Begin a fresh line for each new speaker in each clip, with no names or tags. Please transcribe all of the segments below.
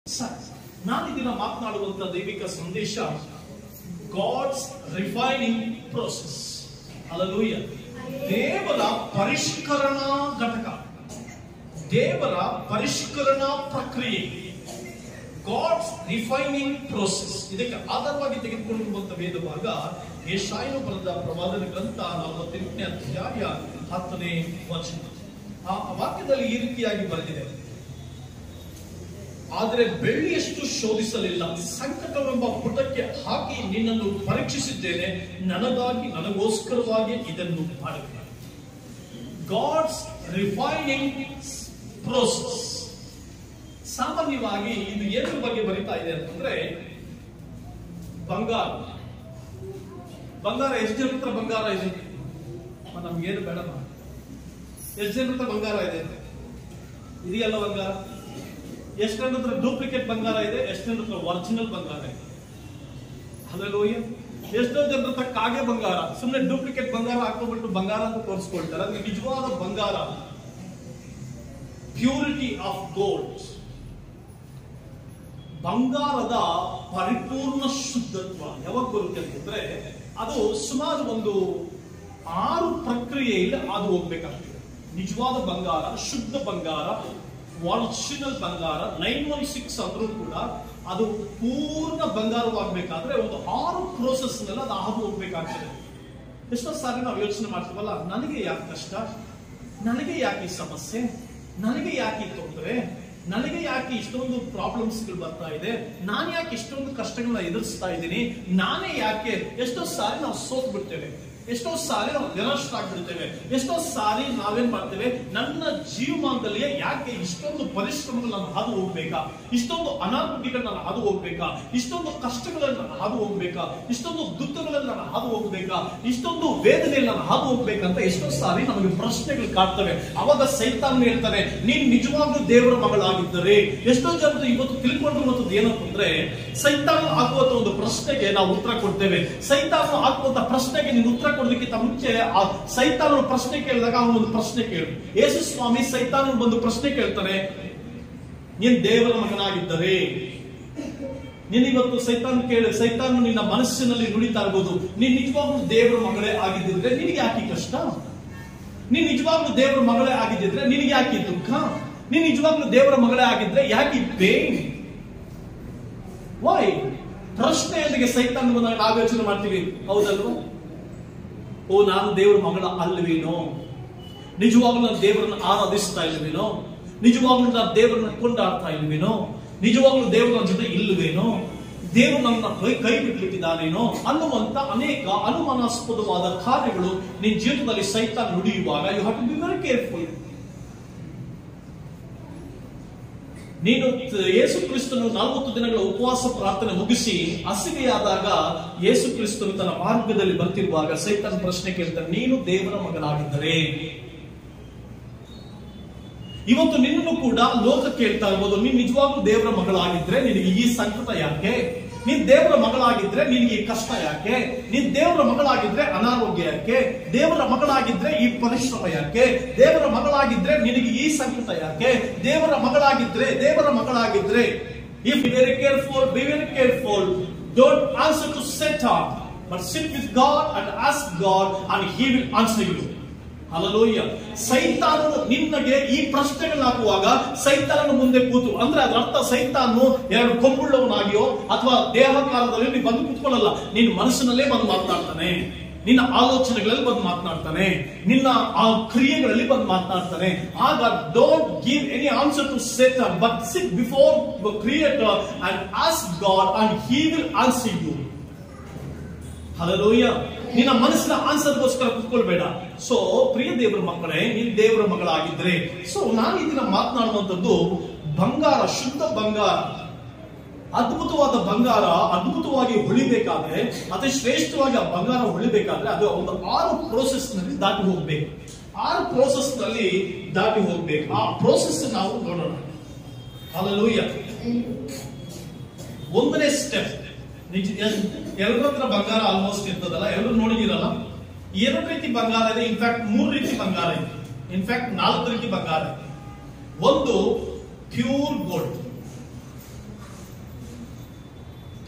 Sir ನಾನು ಇದನ್ನ ಮಾತನಾಡುವಂತ ದೈವಿಕ ಸಂದೇಶ ಗಾಡ್ಸ್ ರಿಫೈನಿಂಗ್ ಪ್ರೋಸೆಸ್ ಅಲ್ಲೂಯ್ಯ ದೇವರ ಪರಿಷ್ಕರಣಾ ಘಟಕ ದೇವರ ಪರಿಷ್ಕರಣಾ ಪ್ರಕ್ರಿಯೆ ಗಾಡ್ಸ್ ರಿಫೈನಿಂಗ್ ಪ್ರೋಸೆಸ್ ಇದಕ್ಕೆ ಆಧಾರವಾಗಿ ತೆಗೆದುಕೊಂಡು ವೇದ ಭಾಗ ಯಶಾಯನು ಬರೆದ ಪ್ರವಾದನ ಗ್ರಂಥ ನಲವತ್ತೆಂಟನೇ ಅಧ್ಯಾಯ ಹತ್ತನೇ ವಚನ ಆ ವಾಕ್ಯದಲ್ಲಿ ಈ ರೀತಿಯಾಗಿ ಬರೆದಿದೆ ಆದರೆ ಬೆಳ್ಳಿಯಷ್ಟು ಶೋಧಿಸಲಿಲ್ಲ ಸಂಕಟವೆಂಬ ಪುಟಕ್ಕೆ ಹಾಕಿ ನಿನ್ನನ್ನು ಪರೀಕ್ಷಿಸಿದ್ದೇನೆ ನನಗಾಗಿ ನನಗೋಸ್ಕರವಾಗಿ ಇದನ್ನು ಮಾಡಿದೆ ಗಾಡ್ಸ್ ರಿಫೈನಿಂಗ್ ಪ್ರೋಸೆಸ್ ಸಾಮಾನ್ಯವಾಗಿ ಇದು ಏನರ ಬಗ್ಗೆ ಬರೀತಾ ಇದೆ ಅಂತಂದ್ರೆ ಬಂಗಾರ ಬಂಗಾರ ಎಷ್ಟು ಜನ ಹತ್ರ ಬಂಗಾರ ಇದೆ ನಮ್ಗೇನು ಬೇಡ ಎಷ್ಟು ಜನ ಹತ್ರ ಬಂಗಾರ ಇದೆ ಇದೆಯಲ್ಲ ಬಂಗಾರ ಎಷ್ಟು ಜನ ಹತ್ರ ಡೂಪ್ಲಿಕೇಟ್ ಬಂಗಾರ ಇದೆ ಎಷ್ಟು ಜನ ಹತ್ರ ಒರಿಜಿನಲ್ ಬಂಗಾರ ಇದೆ ಅಲ್ಲೋಯ್ಯ ಎಷ್ಟೋ ಜನರ ಹತ್ರ ಕಾಗೆ ಬಂಗಾರ ಸುಮ್ಮನೆ ಡೂಪ್ಲಿಕೇಟ್ ಬಂಗಾರ ಹಾಕೊಂಡ್ಬಿಟ್ಟು ಬಂಗಾರ ಅಂತ ತೋರಿಸ್ಕೊಳ್ತಾರೆ ಅದು ನಿಜವಾದ ಬಂಗಾರ ಪ್ಯೂರಿಟಿ ಆಫ್ ಗೋಲ್ಡ್ ಬಂಗಾರದ ಪರಿಪೂರ್ಣ ಶುದ್ಧತ್ವ ಯಾವಾಗ ಬರುತ್ತೆ ಅಂತಂದ್ರೆ ಅದು ಸುಮಾರು ಒಂದು ಆರು ಪ್ರಕ್ರಿಯೆಯಲ್ಲಿ ಅದು ಹೋಗ್ಬೇಕಾಗ್ತದೆ ನಿಜವಾದ ಬಂಗಾರ ಶುದ್ಧ ಬಂಗಾರ ಒರಿಜಿನಲ್ ಬಂಗಾರ ನೈನ್ ಒನ್ ಸಿಕ್ಸ್ ಅಂದ್ರೂ ಕೂಡ ಅದು ಪೂರ್ಣ ಬಂಗಾರವಾಗಬೇಕಾದ್ರೆ ಒಂದು ಆರು ಪ್ರೋಸೆಸ್ ನಲ್ಲಿ ಅದು ಹಾದು ಹೋಗ್ಬೇಕಾಗ್ತದೆ ಎಷ್ಟೋ ಸಾರಿ ನಾವು ಯೋಚನೆ ಮಾಡ್ತೀವಲ್ಲ ನನಗೆ ಯಾಕೆ ಕಷ್ಟ ನನಗೆ ಯಾಕೆ ಈ ಸಮಸ್ಯೆ ನನಗೆ ಯಾಕೆ ಈ ತೊಂದರೆ ನನಗೆ ಯಾಕೆ ಇಷ್ಟೊಂದು ಪ್ರಾಬ್ಲಮ್ಸ್ ಗಳು ಬರ್ತಾ ಇದೆ ನಾನು ಯಾಕೆ ಇಷ್ಟೊಂದು ಕಷ್ಟಗಳನ್ನ ಎದುರಿಸ್ತಾ ಇದ್ದೀನಿ ನಾನೇ ಯಾಕೆ ಎಷ್ಟೋ ಸಾರಿ ನಾವು ಸೋತ್ ಬಿಡ್ತೇವೆ ಎಷ್ಟೋ ಸಾರಿ ನಾವು ನಿರಾಶರಾಗ್ಬಿಡ್ತೇವೆ ಎಷ್ಟೋ ಸಾರಿ ನಾವೇನ್ ಮಾಡ್ತೇವೆ ನನ್ನ ಜೀವಮಾನದಲ್ಲಿ ಯಾಕೆ ಇಷ್ಟೊಂದು ಪರಿಶ್ರಮಗಳು ನಾನು ಹಾದು ಹೋಗ್ಬೇಕಾ ಇಷ್ಟೊಂದು ಅನಾರೋಗ್ಯಗಳನ್ನ ನಾನು ಹಾದು ಹೋಗ್ಬೇಕಾ ಇಷ್ಟೊಂದು ಕಷ್ಟಗಳನ್ನ ನಾನು ಹಾದು ಹೋಗ್ಬೇಕಾ ಇಷ್ಟೊಂದು ದುಃಖಗಳನ್ನ ನಾನು ಹಾದು ಹೋಗ್ಬೇಕಾ ಇಷ್ಟೊಂದು ವೇದನೆಯಲ್ಲಿ ನಾನು ಹಾದು ಹೋಗ್ಬೇಕಂತ ಎಷ್ಟೋ ಸಾರಿ ನಮಗೆ ಪ್ರಶ್ನೆಗಳು ಕಾಡ್ತವೆ ಅವಾಗ ಸೈತಾನ್ ಹೇಳ್ತಾನೆ ನೀನ್ ನಿಜವಾಗ್ಲೂ ದೇವರ ಮಗಳಾಗಿದ್ದರೆ ಎಷ್ಟೋ ಜನರು ಇವತ್ತು ತಿಳ್ಕೊಂಡಿರುವಂತದ್ದು ಏನಂತಂದ್ರೆ ಸೈತಾನ್ ಹಾಕುವಂತ ಒಂದು ಪ್ರಶ್ನೆಗೆ ನಾವು ಉತ್ತರ ಕೊಡ್ತೇವೆ ಸೈತಾನ್ ಹಾಕುವಂತ ಪ್ರಶ್ನೆಗೆ ನೀನು ಉತ್ತರ ಕೊಡೋದಕ್ಕಿಂತ ಮುಂಚೆ ಆ ಸೈತಾನ ಪ್ರಶ್ನೆ ಕೇಳಿದಾಗ ಅವನು ಒಂದು ಪ್ರಶ್ನೆ ಕೇಳು ಯೇಸು ಸ್ವಾಮಿ ಸೈತಾನ ಬಂದು ಪ್ರಶ್ನೆ ಕೇಳ್ತಾನೆ ನೀನ್ ದೇವರ ಮಗನಾಗಿದ್ದರೆ ನಿನಗಿವತ್ತು ಸೈತಾನ್ ಕೇಳಿ ಸೈತಾನ್ ನಿನ್ನ ಮನಸ್ಸಿನಲ್ಲಿ ನುಡಿತಾ ಇರ್ಬೋದು ನೀನ್ ನಿಜವಾಗ್ಲೂ ದೇವರ ಮಗಳೇ ಆಗಿದ್ದಿದ್ರೆ ನಿನಗೆ ಯಾಕೆ ಕಷ್ಟ ನೀನ್ ನಿಜವಾಗ್ಲೂ ದೇವರ ಮಗಳೇ ಆಗಿದ್ದಿದ್ರೆ ನಿನಗೆ ಯಾಕೆ ದುಃಖ ನೀನ್ ನಿಜವಾಗ್ಲೂ ದೇವರ ಮಗಳೇ ಆಗಿದ್ರೆ ಯಾಕೆ ಪೇನ್ ವೈ ಪ್ರಶ್ನೆಯೊಂದಿಗೆ ಸೈತಾನ್ ನಾವು ಯೋಚನೆ ಮಾಡ್ತೀವಿ ಹೌದಲ್ವಾ ಓ ನಾನು ದೇವರ ಮಗಳ ಅಲ್ವೇನೋ ನಿಜವಾಗ್ಲೂ ನಾನು ದೇವರನ್ನ ಆರಾಧಿಸ್ತಾ ಇಲ್ವೇನೋ ನಿಜವಾಗ್ಲೂ ನಾನು ದೇವರನ್ನ ಕೊಂಡಾಡ್ತಾ ಇಲ್ವೇನೋ ನಿಜವಾಗ್ಲೂ ದೇವರು ನನ್ನ ಜೊತೆ ಇಲ್ಲವೇನೋ ದೇವರು ನನ್ನ ಕೈ ಕೈ ಬಿಟ್ಬಿಟ್ಟಿದ್ದಾನೇನೋ ಅನ್ನುವಂತ ಅನೇಕ ಅನುಮಾನಾಸ್ಪದವಾದ ಕಾರ್ಯಗಳು ನಿನ್ನ ಜೀವಿತದಲ್ಲಿ ಸೈತ ನುಡಿಯುವಾಗ you have to be very careful ನೀನು ಯೇಸು ಕ್ರಿಸ್ತನು ನಲವತ್ತು ದಿನಗಳ ಉಪವಾಸ ಪ್ರಾರ್ಥನೆ ಮುಗಿಸಿ ಹಸಿವೆಯಾದಾಗ ಯೇಸು ಕ್ರಿಸ್ತನು ತನ್ನ ಮಾರ್ಗದಲ್ಲಿ ಬರ್ತಿರುವಾಗ ಸೈತನ್ ಪ್ರಶ್ನೆ ಕೇಳ್ತಾನೆ ನೀನು ದೇವರ ಮಗನಾಗಿದ್ದರೆ ಇವತ್ತು ನಿನ್ನನ್ನು ಕೂಡ ಲೋಕ ಕೇಳ್ತಾ ಇರ್ಬೋದು ನೀನ್ ನಿಜವಾಗ್ಲೂ ದೇವರ ಮಗಳಾಗಿದ್ರೆ ನಿನಗೆ ಈ ಸಂಕಟ ಯಾಕೆ ನೀನ್ ದೇವರ ಮಗಳಾಗಿದ್ರೆ ನಿನಗೆ ಈ ಕಷ್ಟ ಯಾಕೆ ನೀನ್ ದೇವರ ಮಗಳಾಗಿದ್ರೆ ಅನಾರೋಗ್ಯ ಯಾಕೆ ದೇವರ ಮಗಳಾಗಿದ್ರೆ ಈ ಪರಿಶ್ರಮ ಯಾಕೆ ದೇವರ ಮಗಳಾಗಿದ್ರೆ ನಿನಗೆ ಈ ಸಂಕಟ ಯಾಕೆ ದೇವರ ಮಗಳಾಗಿದ್ರೆ ದೇವರ ಮಗಳಾಗಿದ್ರೆ if very careful be very careful don't answer to Satan but sit with God and ask God and he will answer you hallelujah ಸೈತಾನನು ನಿನ್ನಗೆ ಈ ಪ್ರಶ್ನೆಗಳನ್ನ ಹಾಕುವಾಗ ಸೈತಾನನ ಮುಂದೆ ಕೂತು ಅಂದ್ರೆ ಅದರ ಅರ್ಥ ಸೈತಾನು ಎರಡು ಕೊಂಬುಳ್ಳವನಾಗಿಯೋ ಅಥವಾ ದೇಹಕಾಲದಲ್ಲಿ ನೀನು ಬಂದು ಕೂತ್ಕೊಳ್ಳಲ್ಲ ನಿನ್ನ ಮನಸ್ಸಿನಲ್ಲೇ ಬಂದು ಮಾತನಾಡ್ತಾನೆ ನಿನ್ನ ಆಲೋಚನೆಗಳಲ್ಲಿ ಬಂದು ಮಾತನಾಡ್ತಾನೆ ನಿನ್ನ ಆ ಕ್ರಿಯೆಗಳಲ್ಲಿ ಬಂದು ಮಾತನಾಡ್ತಾನೆ ಆಗ don't give any answer to set but sit before your creator and ask God and he will answer you hallelujah ನಿನ್ನ ಮನಸ್ಸಿನ ಆನ್ಸರ್ಗೋಸ್ಕರ ಕುತ್ಕೊಳ್ಬೇಡ ಸೊ ಪ್ರಿಯ ದೇವರ ಮಕ್ಕಳೇ ನೀನ್ ದೇವರ ಮಗಳಾಗಿದ್ರೆ ಸೊ ನಾನು ಇದನ್ನ ಮಾತನಾಡುವಂಥದ್ದು ಬಂಗಾರ ಶುದ್ಧ ಬಂಗಾರ ಅದ್ಭುತವಾದ ಬಂಗಾರ ಅದ್ಭುತವಾಗಿ ಹೊಳಿಬೇಕಾದ್ರೆ ಅತಿ ಶ್ರೇಷ್ಠವಾಗಿ ಆ ಬಂಗಾರ ಹೊಳಿಬೇಕಾದ್ರೆ ಅದು ಒಂದು ಆರು ಪ್ರೋಸೆಸ್ ನಲ್ಲಿ ದಾಟಿ ಹೋಗ್ಬೇಕು ಆರು ಪ್ರೋಸೆಸ್ ನಲ್ಲಿ ದಾಟಿ ಹೋಗ್ಬೇಕು ಆ ಪ್ರೋಸೆಸ್ ನಾವು ನೋಡೋಣ ಹಲಲೂಯ್ಯ ಒಂದನೇ ಸ್ಟೆಪ್ ನಿಜ ಎಲ್ಲರ ಹತ್ರ ಬಂಗಾರ ಆಲ್ಮೋಸ್ಟ್ ಇರ್ತದಲ್ಲ ಎಲ್ಲರೂ ನೋಡಿದಿರಲ್ಲ ಎರಡು ರೀತಿ ಬಂಗಾರ ಇದೆ ಇನ್ಫ್ಯಾಕ್ಟ್ ಮೂರು ರೀತಿ ಬಂಗಾರ ಇದೆ ಇನ್ಫ್ಯಾಕ್ಟ್ ನಾಲ್ಕು ರೀತಿ ಬಂಗಾರ ಇದೆ ಒಂದು pure gold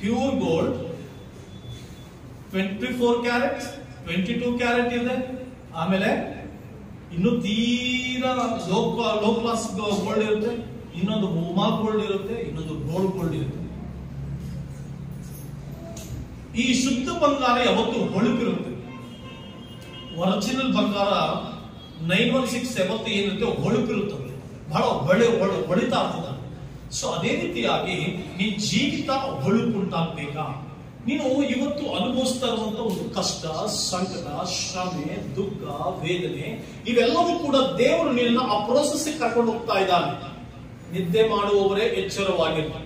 pure gold twenty four carat twenty two carat ಇದೆ ಆಮೇಲೆ ಇನ್ನು ತೀರಾ ಲೋ ಲೋ ಕ್ಲಾಸ್ ಗೋಲ್ಡ್ ಇರುತ್ತೆ ಇನ್ನೊಂದು ಹೋಮಾ ಗೋಲ್ಡ್ ಇರುತ್ತೆ ಇನ್ನೊಂದು ಗೋಲ್ಡ್ ಗೋಲ್ಡ್ ಇರುತ್ತೆ ಈ ಶುದ್ಧ ಬಂಗಾರ ಯಾವತ್ತು ಹೊಳಪಿರುತ್ತೆ ಒರಿಜಿನಲ್ ಬಂಗಾರ ನೈನ್ ಒನ್ ಸಿಕ್ಸ್ ಯಾವತ್ತು ಏನಿರುತ್ತೆ ಹೊಳಪಿರುತ್ತದೆ ಬಹಳ ಹೊಳೆ ಹೊಳೆ ಹೊಳಿತಾ ಇರ್ತದೆ ಸೊ ಅದೇ ರೀತಿಯಾಗಿ ನಿನ್ ಜೀವಿತ ಹೊಳುಪುಂಟಾಗ್ಬೇಕಾ ನೀನು ಇವತ್ತು ಅನುಭವಿಸ್ತಾ ಇರುವಂತ ಒಂದು ಕಷ್ಟ ಸಂಕಟ ಶ್ರಮೆ ದುಃಖ ವೇದನೆ ಇವೆಲ್ಲವೂ ಕೂಡ ದೇವರು ನಿನ್ನ ಆ ಪ್ರೋಸೆಸ್ ಕರ್ಕೊಂಡು ಹೋಗ್ತಾ ಇದ್ದಾನೆ ನಿದ್ದೆ ಮಾಡುವವರೇ ಎಚ್ಚರವಾಗಿರ್ತಾರೆ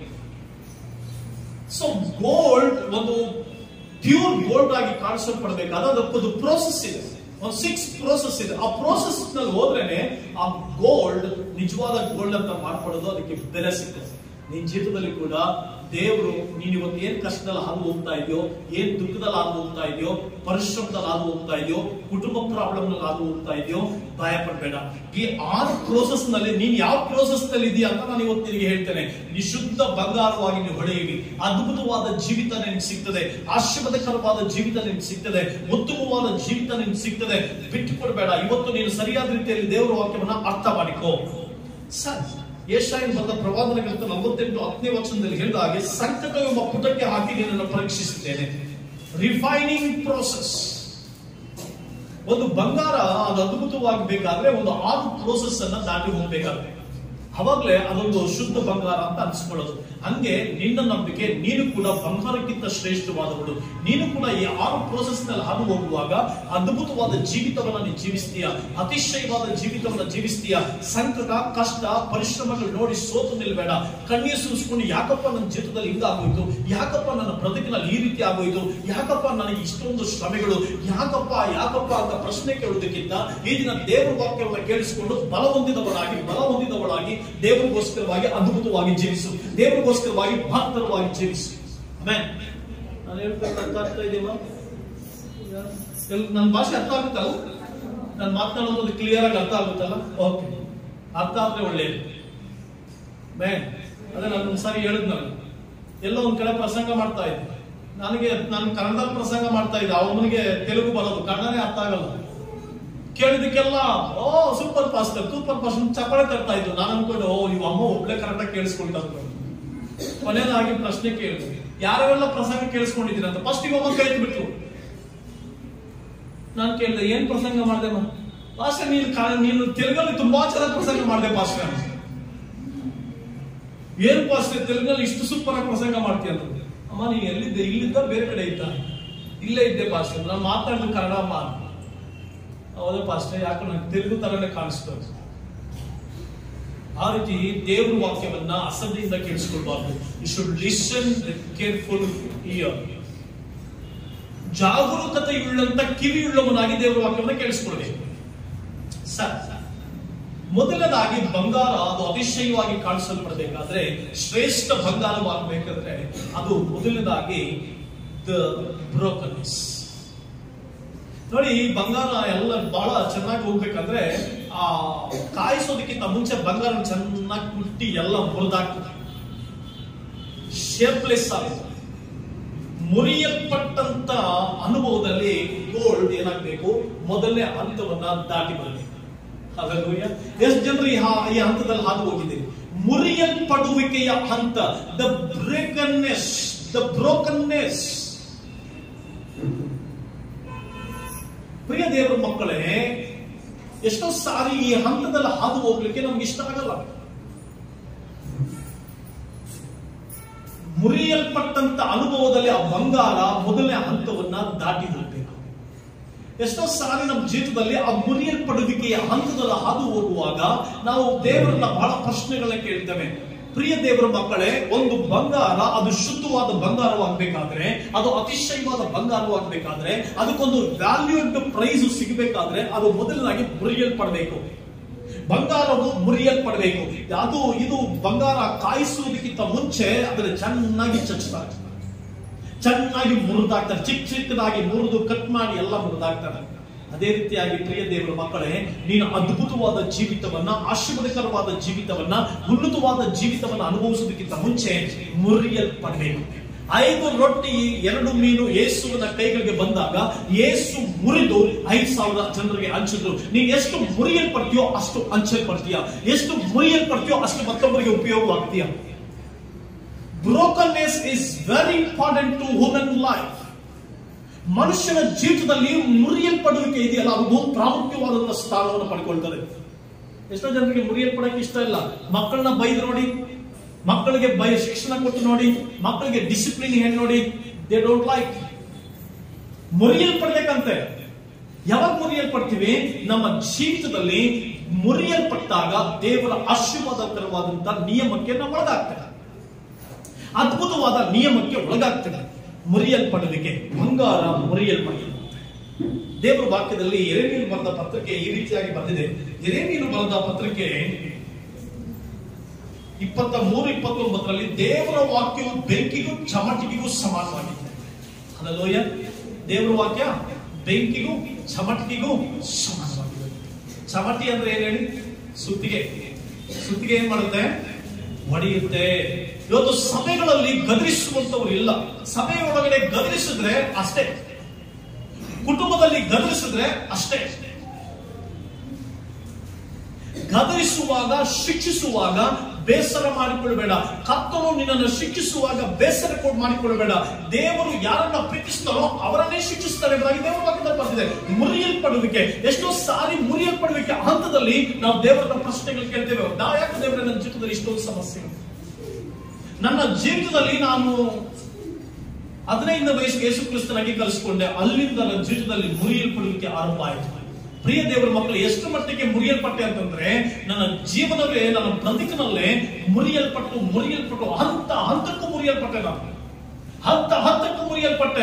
ಸೊ ಗೋಲ್ಡ್ ಒಂದು ಪ್ಯೂರ್ ಗೋಲ್ಡ್ ಆಗಿ ಕಾಣಿಸಲ್ಪಡಬೇಕಾದ್ರೆ ಅದಕ್ಕೊಂದು ಪ್ರೋಸೆಸ್ ಇದೆ ಒಂದು ಸಿಕ್ಸ್ ಪ್ರೋಸೆಸ್ ಇದೆ ಆ ಪ್ರೋಸೆಸ್ ನಲ್ಲಿ ಹೋದ್ರೇನೆ ಆ ಗೋಲ್ಡ್ ನಿಜವಾದ ಗೋಲ್ಡ್ ಅಂತ ಮಾಡ್ಕೊಳ್ಳೋದು ಅದಕ್ಕೆ ಬೆಲೆ ಸಿಗ್ತದೆ ನಿನ್ ಜೀವಿತದಲ್ಲಿ ಕೂಡ ದೇವರು ನೀನ್ ಇವತ್ತು ಏನ್ ಕಷ್ಟದಲ್ಲಿ ಹಾದು ಹೋಗ್ತಾ ಇದೆಯೋ ಏನ್ ದುಃಖದಲ್ಲಿ ಹಾದು ಹೋಗ್ತಾ ಇದೆಯೋ ಪರಿಶ್ರಮದಲ್ಲಿ ಹಾದು ಹೋಗ್ತಾ ಇದೆಯೋ ಕುಟುಂಬ ಪ್ರಾಬ್ಲಮ್ ನಲ್ಲಿ ಹಾದು ಹೋಗ್ತಾ ಇದೆಯೋ ಭಯ ಪಡ್ಬೇಡ ಈ ಆರು ಪ್ರೋಸೆಸ್ ನಲ್ಲಿ ನೀನ್ ಯಾವ ಪ್ರೋಸೆಸ್ ನಲ್ಲಿ ಇದೆಯಾ ಅಂತ ನಾನು ಇವತ್ತು ನಿನಗೆ ಹೇಳ್ತೇನೆ ನೀ ಶುದ್ಧ ಬಂಗಾರವಾಗಿ ನೀವು ಹೊಳೆಯಿರಿ ಅದ್ಭುತವಾದ ಜೀವಿತ ನಿನ್ಗೆ ಸಿಗ್ತದೆ ಆಶೀರ್ವಾದಕರವಾದ ಜೀವಿತ ನಿನ್ಗೆ ಸಿಗ್ತದೆ ಉತ್ತಮವಾದ ಜೀವಿತ ನಿನ್ಗೆ ಸಿಗ್ತದೆ ಬಿಟ್ಟು ಕೊಡಬೇಡ ಇವತ್ತು ನೀನು ಸರಿಯಾದ ರೀತಿಯಲ್ಲಿ ದೇವರ ವಾಕ್ಯವನ್ನ ಅರ್ಥ ಮಾಡಿಕೋ ಸರ್ ಏಷಾಯನ್ ಬಂದ ಪ್ರವಾದನ ಗ್ರಂಥ ನಲವತ್ತೆಂಟು ಹತ್ತನೇ ವಚನದಲ್ಲಿ ಹೇಳಿದ ಹಾಗೆ ಸಂಕಟ ಎಂಬ ಪುಟಕ್ಕೆ ಹಾಕಿ ನಿನ್ನನ್ನು ಪರೀಕ್ಷಿಸಿದ್ದೇನೆ ರಿಫೈನಿಂಗ್ ಪ್ರೋಸೆಸ್ ಒಂದು ಬಂಗಾರ ಅದು ಅದ್ಭುತವಾಗಬೇಕಾದ್ರೆ ಒಂದು ಆರು ಪ್ರೋಸೆಸ್ ಅನ್ನ ದಾಟಿ ಹೋಗ್ಬೇಕಾಗುತ್ತೆ ಅವಾಗ್ಲೇ ಅದೊಂದು ಶುದ್ಧ ಬಂಗಾರ ಅಂತ ಅನ್ಸ್ಕೊಳ್ಳೋದು ಹಂಗೆ ನಿನ್ನ ನಂಬಿಕೆ ನೀನು ಕೂಡ ಬಂಗಾರಕ್ಕಿಂತ ಶ್ರೇಷ್ಠವಾದವಳು ನೀನು ಕೂಡ ಈ ಆರು ಪ್ರೋಸೆಸ್ ನಲ್ಲಿ ಹಾದು ಹೋಗುವಾಗ ಅದ್ಭುತವಾದ ಜೀವಿತವನ್ನ ನೀನು ಜೀವಿಸ್ತೀಯ ಅತಿಶಯವಾದ ಜೀವಿತವನ್ನ ಜೀವಿಸ್ತೀಯ ಸಂಕಟ ಕಷ್ಟ ಪರಿಶ್ರಮಗಳು ನೋಡಿ ಸೋತು ನಿಲ್ಬೇಡ ಕಣ್ಣೀರು ಸುರಿಸ್ಕೊಂಡು ಯಾಕಪ್ಪ ನನ್ನ ಜೀವಿತದಲ್ಲಿ ಹಿಂಗಾಗೋಯ್ತು ಯಾಕಪ್ಪ ನನ್ನ ಬದುಕಿನಲ್ಲಿ ಈ ರೀತಿ ಆಗೋಯ್ತು ಯಾಕಪ್ಪ ನನಗೆ ಇಷ್ಟೊಂದು ಶ್ರಮೆಗಳು ಯಾಕಪ್ಪ ಯಾಕಪ್ಪ ಅಂತ ಪ್ರಶ್ನೆ ಕೇಳೋದಕ್ಕಿಂತ ಈ ದಿನ ದೇವರ ವಾಕ್ಯವನ್ನು ಕೇಳಿಸಿಕೊಂಡು ಬಲ ಹೊಂದಿದವಳಾಗಿ ಬಲ ಹೊಂದಿದವಳಾಗಿ ದೇವರಿಗೋಸ್ಕರವಾಗಿ ಅದ್ಭುತವಾಗಿ ಜೀವಿಸು ದೇವರಿಗೋಸ್ಕರವಾಗಿ ಮಹತ್ತರವಾಗಿ ಜೀವಿಸು ಆಮೇಲೆ ನಾನು ಹೇಳ್ಬೇಕು ಅರ್ಥ ಆಗ್ತಾ ಇದೆಯಲ್ಲ ನನ್ನ ಭಾಷೆ ಅರ್ಥ ಆಗುತ್ತಲ್ಲ ನಾನು ಮಾತನಾಡೋದು ಕ್ಲಿಯರ್ ಆಗಿ ಅರ್ಥ ಆಗುತ್ತಲ್ಲ ಓಕೆ ಅರ್ಥ ಆದ್ರೆ ಒಳ್ಳೇದು ಮೇ ಅದೇ ನಾನು ಒಂದ್ಸಾರಿ ಹೇಳಿದ್ನಲ್ಲ ಎಲ್ಲೋ ಒಂದ್ ಕಡೆ ಪ್ರಸಂಗ ಮಾಡ್ತಾ ಇದ್ದೆ ನನಗೆ ನಾನು ಕನ್ನಡದಲ್ಲಿ ಪ್ರಸಂಗ ಮಾಡ್ತಾ ಇದ್ದೆ ಅವನಿಗೆ ತೆಲುಗು ಬರೋದು ಕನ್ನಡನೇ ಅರ್ಥ ಆಗಲ್ಲ ಕೇಳಿದಕ್ಕೆಲ್ಲ ಓ ಸೂಪರ್ ಪಾಸ್ಟರ್ ಸೂಪರ್ ಪಾಸ್ಟರ್ ಚಪ್ಪಾಳೆ ತರ್ತಾ ಇದ್ರು ನಾನು ಅನ್ಕೊಂಡು ಓ ಇವ್ ಅಮ್ಮ ಒಬ್ಳೆ ಕರೆಕ್ಟಾಗಿ ಕೇಳಿಸ್ಕೊಳ್ತಾ ಅನ್ಕೊಂಡು ಕೊನೆಯದಾಗಿ ಪ್ರಶ್ನೆ ಕೇಳಿದ್ರು ಯಾರೆಲ್ಲ ಪ್ರಸಂಗ ಕೇಳಿಸ್ಕೊಂಡಿದ್ದೀರ ಅಂತ ಫಸ್ಟ್ ಇವಮ್ಮ ಕೈ ಬಿಟ್ರು ನಾನು ಕೇಳಿದೆ ಏನ್ ಪ್ರಸಂಗ ಮಾಡಿದೆ ಪಾಸ್ಟರ್ ನೀನು ಕಾ- ನೀನು ತೆಲುಗಲ್ಲಿ ತುಂಬಾ ಚೆನ್ನಾಗಿ ಪ್ರಸಂಗ ಮಾಡಿದೆ ಪಾಸ್ಟರ್ ಏನ್ ಪಾಸ್ಟರ್ ತೆಲುಗಲ್ಲಿ ಇಷ್ಟು ಸೂಪರ್ ಆಗಿ ಪ್ರಸಂಗ ಮಾಡ್ತೀಯ ಅಂತ ಅಮ್ಮ ನೀನ್ ಎಲ್ಲಿದ್ದೆ ಇಲ್ಲಿದ್ದ ಬೇರೆ ಕಡೆ ಇದ್ದ ಇಲ್ಲೇ ಇದ್ದೆ ಪಾಸ್ಟರ್ ನಾನು ಮಾತಾಡಿದ ಕನ್ನಡ ಅಮ್ಮ ಅಂದ. ಹೌದಾ ಪಾಸ್ಟರ್ ಯಾಕೆ ನಂಗೆ ತೆಲುಗು ತರನೇ ಕಾಣಿಸ್ತದೆ ಆ ರೀತಿ ದೇವ್ರ ವಾಕ್ಯವನ್ನ ಅಸಡ್ಡೆಯಿಂದ ಕೇಳಿಸ್ಕೊಳ್ಬಾರ್ದು you should listen careful ear ಜಾಗರೂಕತೆಯುಳ್ಳಂತ ಕಿವಿಯುಳ್ಳವನಾಗಿ ದೇವರ ವಾಕ್ಯವನ್ನ ಕೇಳಿಸ್ಕೊಳ್ಬೇಕು ಸರ್ ಮೊದಲನೇದಾಗಿ ಬಂಗಾರ ಅದು ಅತಿಶಯವಾಗಿ ಕಾಣಿಸಲ್ಪಡಬೇಕಾದ್ರೆ ಶ್ರೇಷ್ಠ ಬಂಗಾರವಾಗಬೇಕಾದ್ರೆ ಅದು ಮೊದಲನೇದಾಗಿ ದ ಬ್ರೋಕನ್ನೆಸ್ ನೋಡಿ ಈ ಬಂಗಾರ ಎಲ್ಲ ಬಹಳ ಚೆನ್ನಾಗಿ ಹೋಗ್ಬೇಕಂದ್ರೆ ಆ ಕಾಯಿಸೋದಕ್ಕಿಂತ ಮುಂಚೆ ಬಂಗಾರ ಚೆನ್ನಾಗಿ ಕುಟ್ಟಿ ಎಲ್ಲ ಮುರಿದಾಗ್ತದೆ ಶೇಪ್ಲೆಸ್ ಆಗುತ್ತೆ ಮುರಿಯಲ್ಪಟ್ಟಂತ ಅನುಭವದಲ್ಲಿ ಗೋಲ್ಡ್ ಏನಾಗಬೇಕು ಮೊದಲನೇ ಹಂತವನ್ನ ದಾಟಿ ಬರಬೇಕು ಹಾಲೆಲೂಯ ಎಷ್ಟು ಜನರು ಈ ಹಾ- ಈ ಹಂತದಲ್ಲಿ ಹಾದು ಹೋಗಿದೆ ಮುರಿಯಲ್ಪಡುವಿಕೆಯ ಹಂತ ದ ಬ್ರೇಕನ್ನೆಸ್ ದ ಬ್ರೋಕನ್ನೆಸ್ ಪ್ರಿಯ ದೇವರ ಮಕ್ಕಳೇ ಎಷ್ಟೋ ಸಾರಿ ಈ ಹಂತದಲ್ಲಿ ಹಾದು ಹೋಗ್ಲಿಕ್ಕೆ ನಮ್ಗೆ ಇಷ್ಟ ಆಗಲ್ಲ ಮುರಿಯಲ್ಪಟ್ಟಂತ ಅನುಭವದಲ್ಲಿ ಆ ಬಂಗಾರ ಮೊದಲನೇ ಹಂತವನ್ನ ದಾಟಿ ಹೋಗ್ಬೇಕು ಎಷ್ಟೋ ಸಾರಿ ನಮ್ಮ ಜೀವಿತದಲ್ಲಿ ಆ ಮುರಿಯಲ್ಪಡುವಿಕೆಯ ಹಂತದಲ್ಲಿ ಹಾದು ಹೋಗುವಾಗ ನಾವು ದೇವರನ್ನ ಬಹಳ ಪ್ರಶ್ನೆಗಳನ್ನ ಕೇಳ್ತೇವೆ ಪ್ರಿಯ ದೇವರ ಮಕ್ಕಳೇ ಒಂದು ಬಂಗಾರ ಅದು ಶುದ್ಧವಾದ ಬಂಗಾರವಾಗಬೇಕಾದ್ರೆ ಅದು ಅತಿಶಯವಾದ ಬಂಗಾರವಾಗಬೇಕಾದ್ರೆ ಅದಕ್ಕೊಂದು ವ್ಯಾಲ್ಯೂಡ್ ಪ್ರೈಸ್ ಸಿಗಬೇಕಾದ್ರೆ ಅದು ಮೊದಲನಾಗಿ ಮುರಿಯಲ್ಪಡಬೇಕು ಬಂಗಾರವು ಮುರಿಯಲ್ಪಡಬೇಕು ಅದು ಇದು ಬಂಗಾರ ಕಾಯಿಸುವುದಕ್ಕಿಂತ ಮುಂಚೆ ಅದನ್ನ ಚೆನ್ನಾಗಿ ಚಚ್ಚುತ್ತಾರೆ ಚೆನ್ನಾಗಿ ಮುರಿದಾಕ್ತಾರೆ ಚಿಕ್ಕ ಚಿಕ್ಕದಾಗಿ ಮುರಿದು ಕಟ್ ಮಾಡಿ ಎಲ್ಲ ಮುರಿದಾಕ್ತಾರೆ ಅದೇ ರೀತಿಯಾಗಿ ಪ್ರಿಯ ದೇವರ ಮಕ್ಕಳೇ ನೀನು ಅದ್ಭುತವಾದ ಜೀವಿತವನ್ನ ಆಶೀರ್ವಾದಕರವಾದ ಜೀವಿತವನ್ನ ಉನ್ನತವಾದ ಜೀವಿತವನ್ನ ಅನುಭವಿಸೋದಕ್ಕಿಂತ ಮುಂಚೆ ಮುರಿಯಲ್ಪಡಬೇಕು ಐದು ರೊಟ್ಟಿ ಎರಡು ಮೀನು ಯೇಸುವಿನ ಕೈಗಳಿಗೆ ಬಂದಾಗ ಯೇಸು ಮುರಿದು ಐದು ಸಾವಿರ ಜನರಿಗೆ ಹಂಚಿದ್ರು ನೀನ್ ಎಷ್ಟು ಮುರಿಯಲ್ಪಡ್ತೀಯೋ ಅಷ್ಟು ಹಂಚಲ್ಪಡ್ತೀಯ ಎಷ್ಟು ಮುರಿಯಲ್ಪಡ್ತೀಯೋ ಅಷ್ಟು ಮತ್ತೊಬ್ಬರಿಗೆ ಉಪಯೋಗವಾಗ್ತೀಯ brokenness is very important to human life ಮನುಷ್ಯನ ಜೀವಿತದಲ್ಲಿ ಮುರಿಯಲ್ಪಡುವಿಕೆ ಇದೆಯಲ್ಲ ಅದು ಬಹು ಪ್ರಾಮುಖ್ಯವಾದಂತಹ ಸ್ಥಾನವನ್ನು ಪಡ್ಕೊಳ್ತದೆ ಎಷ್ಟೋ ಜನರಿಗೆ ಮುರಿಯಲ್ಪಡಕ್ಕೆ ಇಷ್ಟ ಇಲ್ಲ ಮಕ್ಕಳನ್ನ ಬೈದು ನೋಡಿ ಮಕ್ಕಳಿಗೆ ಬೈ ಶಿಕ್ಷಣ ಕೊಟ್ಟು ನೋಡಿ ಮಕ್ಕಳಿಗೆ ಡಿಸಿಪ್ಲಿನ್ ಹೇಳಿ ನೋಡಿ ದೇ ಡೋಂಟ್ ಲೈಕ್ ಮುರಿಯಲ್ಪಡ್ಬೇಕಂತೆ ಯಾವಾಗ ಮುರಿಯಲ್ಪಡ್ತೀವಿ ನಮ್ಮ ಜೀವಿತದಲ್ಲಿ ಮುರಿಯಲ್ಪಟ್ಟಾಗ ದೇವರ ಆಶೀರ್ವಾದಕರವಾದಂತಹ ನಿಯಮಕ್ಕೆ ನಾವು ಒಳಗಾಗ್ತೇವೆ ಅದ್ಭುತವಾದ ನಿಯಮಕ್ಕೆ ಒಳಗಾಗ್ತೇವೆ ಮುರಿಯಲ್ಪಡುವಿಕೆ ಬಂಗಾರ ಮುರಿಯಲ್ಪಡುತ್ತೆ ದೇವರ ವಾಕ್ಯದಲ್ಲಿ ಎರೆಮೀನು ಬರೆದ ಪತ್ರಿಕೆ ಈ ರೀತಿಯಾಗಿ ಬಂದಿದೆ ಎರೆಮೀನು ಬರೆದ ಪತ್ರಿಕೆ ಇಪ್ಪತ್ತ ಮೂರು ಇಪ್ಪತ್ತೊಂಬತ್ತರಲ್ಲಿ ದೇವರ ವಾಕ್ಯವು ಬೆಂಕಿಗೂ ಚಮಟಿಗೆಗೂ ಸಮಾನವಾಗಿದೆ ಅಲ್ಲೋಯ ದೇವರ ವಾಕ್ಯ ಬೆಂಕಿಗೂ ಚಮಟಿಗೆಗೂ ಸಮಾನವಾಗಿದೆ ಚಮಟಿ ಅಂದ್ರೆ ಏನ್ ಹೇಳಿ ಸುತ್ತಿಗೆ ಸುತ್ತಿಗೆ ಏನ್ ಮಾಡುತ್ತೆ ಹೊಡೆಯುತ್ತೆ ಇವತ್ತು ಸಭೆಗಳಲ್ಲಿ ಗದರಿಸುವಂತವ್ರು ಇಲ್ಲ ಸಭೆಯ ಒಳಗಡೆ ಗದರಿಸಿದ್ರೆ ಅಷ್ಟೇ ಕುಟುಂಬದಲ್ಲಿ ಗದರಿಸಿದ್ರೆ ಅಷ್ಟೇ ಗದರಿಸುವಾಗ ಶಿಕ್ಷಿಸುವಾಗ ಬೇಸರ ಮಾಡಿಕೊಳ್ಳಬೇಡ ಕರ್ತನು ನಿನ್ನನ್ನು ಶಿಕ್ಷಿಸುವಾಗ ಬೇಸರ ಕೊಡ್ ಮಾಡಿಕೊಳ್ಳಬೇಡ ದೇವರು ಯಾರನ್ನ ಪ್ರೀತಿಸ್ತಾರೋ ಅವರನ್ನೇ ಶಿಕ್ಷಿಸ್ತಾರೆ ಎಂಬುದಾಗಿ ದೇವರ ವಾಕ್ಯದಲ್ಲಿ ಬಂದಿದೆ ಮುರಿಯಲ್ಪಡುವಿಕೆ ಎಷ್ಟೋ ಸಾರಿ ಮುರಿಯಲ್ಪಡುವಿಕೆ ಹಂತದಲ್ಲಿ ನಾವು ದೇವರನ್ನ ಪ್ರಶ್ನೆಗಳು ಕೇಳ್ತೇವೆ ನಾ ಯಾಕೆ ದೇವರ ನನ್ನ ಜೀವಿತದಲ್ಲಿ ಇಷ್ಟೊಂದು ಸಮಸ್ಯೆ ನನ್ನ ಜೀವಿತದಲ್ಲಿ ನಾನು ಹದಿನೈದನೇ ವಯಸ್ಸಿಗೆ ಯೇಸು ಕ್ರಿಸ್ತನಾಗಿ ಕಲಿಸಿಕೊಂಡೆ ಅಲ್ಲಿಂದ ನನ್ನ ಜೀವಿತದಲ್ಲಿ ಮುರಿಯಲ್ಪಡುವಿಕೆ ಆರಂಭ ಆಯಿತು ಪ್ರಿಯ ದೇವರ ಮಕ್ಕಳು ಎಷ್ಟು ಮಟ್ಟಿಗೆ ಮುರಿಯಲ್ಪಟ್ಟೆ ಅಂತಂದ್ರೆ ನನ್ನ ಜೀವನವೇ ನನ್ನ ಬದುಕಿನಲ್ಲೇ ಮುರಿಯಲ್ಪಟ್ಟು ಮುರಿಯಲ್ಪಟ್ಟು ಹಂತ ಹಂತಕ್ಕೂ ಮುರಿಯಲ್ಪಟ್ಟೆ ನಾನು ಹಂತ ಹಂತಕ್ಕೂ ಮುರಿಯಲ್ಪಟ್ಟೆ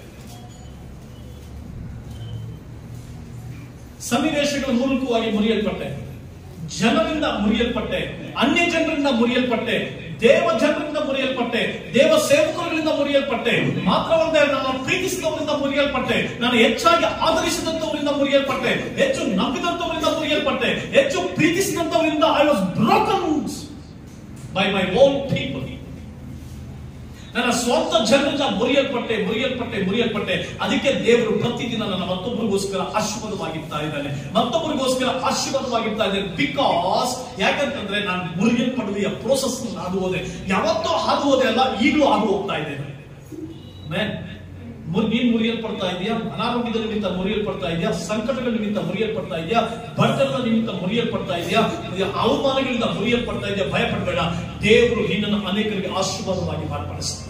ಸನ್ನಿವೇಶಗಳ ಮೂಲಕವಾಗಿ ಮುರಿಯಲ್ಪಟ್ಟೆ ಜನರಿಂದ ಮುರಿಯಲ್ಪಟ್ಟೆ ಅನ್ಯ ಜನರಿಂದ ಮುರಿಯಲ್ಪಟ್ಟೆ ದೇವ ಜನರಿಂದ ಮುರಿಯಲ್ಪಟ್ಟೆ ದೇವ ಸೇವಕರುಗಳಿಂದ ಮುರಿಯಲ್ಪಟ್ಟೆ ಮಾತ್ರವಲ್ಲದೆ ನನ್ನ ಪ್ರೀತಿಸಿದವರಿಂದ ಮುರಿಯಲ್ಪಟ್ಟೆ ನಾನು ಹೆಚ್ಚಾಗಿ ಆದರಿಸಿದಂತವರಿಂದ ಮುರಿಯಲ್ಪಟ್ಟೆ ಹೆಚ್ಚು ನಂಬಿದಂತವರಿಂದ ಮುರಿಯಲ್ಪಟ್ಟೆ ಹೆಚ್ಚು ಪ್ರೀತಿಸಿದಂತವರಿಂದ I was broken by my own people ನನ್ನ ಸ್ವಂತ ಜನರಿಂದ ಮುರಿಯಲ್ಪಟ್ಟೆ ಮುರಿಯಲ್ಪಟ್ಟೆ ಮುರಿಯಲ್ಪಟ್ಟೆ ಅದಕ್ಕೆ ದೇವರು ಪ್ರತಿದಿನ ನನ್ನ ಮತ್ತೊಬ್ಬರಿಗೋಸ್ಕರ ಆಶೀರ್ವಾದವಾಗಿರ್ತಾ ಇದ್ದಾನೆ ಮತ್ತೊಬ್ಬರಿಗೋಸ್ಕರ ಆಶೀರ್ವಾದವಾಗಿರ್ತಾ ಇದ್ದಾನೆ ಬಿಕಾಸ್ ಯಾಕಂತಂದ್ರೆ ನಾನು ಮುರಿಯಲ್ಪಡುವ ಪ್ರೋಸೆಸ್ ಹಾದು ಹೋದೆ ಯಾವತ್ತೂ ಹಾದು ಹೋದೆ ಅಲ್ಲ ಈಗಲೂ ಹಾದು ಹೋಗ್ತಾ ಇದ್ದೇನೆ Amen. ಮುರ್- ನೀನ್ ಮುರಿಯಲ್ಪಡ್ತಾ ಇದೆಯಾ ಅನಾರೋಗ್ಯದ ನಿಮಿತ್ತ ಮುರಿಯಲ್ಪಡ್ತಾ ಇದೆಯಾ ಸಂಕಟಗಳ ನಿಮಿತ್ತ ಮುರಿಯಲ್ಪಡ್ತಾ ಇದೆಯಾ ಬಡತನದ ನಿಮಿತ್ತ ಮುರಿಯಲ್ಪಡ್ತಾ ಇದೆಯಾ ಇದು ಅವಮಾನಗಳಿಂದ ಮುರಿಯಲ್ಪಡ್ತಾ ಇದೆಯಾ ಭಯ ಪಡಬೇಡ ದೇವರು ನಿನ್ನನ್ನು ಅನೇಕರಿಗೆ ಆಶೀರ್ವಾದವಾಗಿ ಮಾರ್ಪಡಿಸ್ತಾರೆ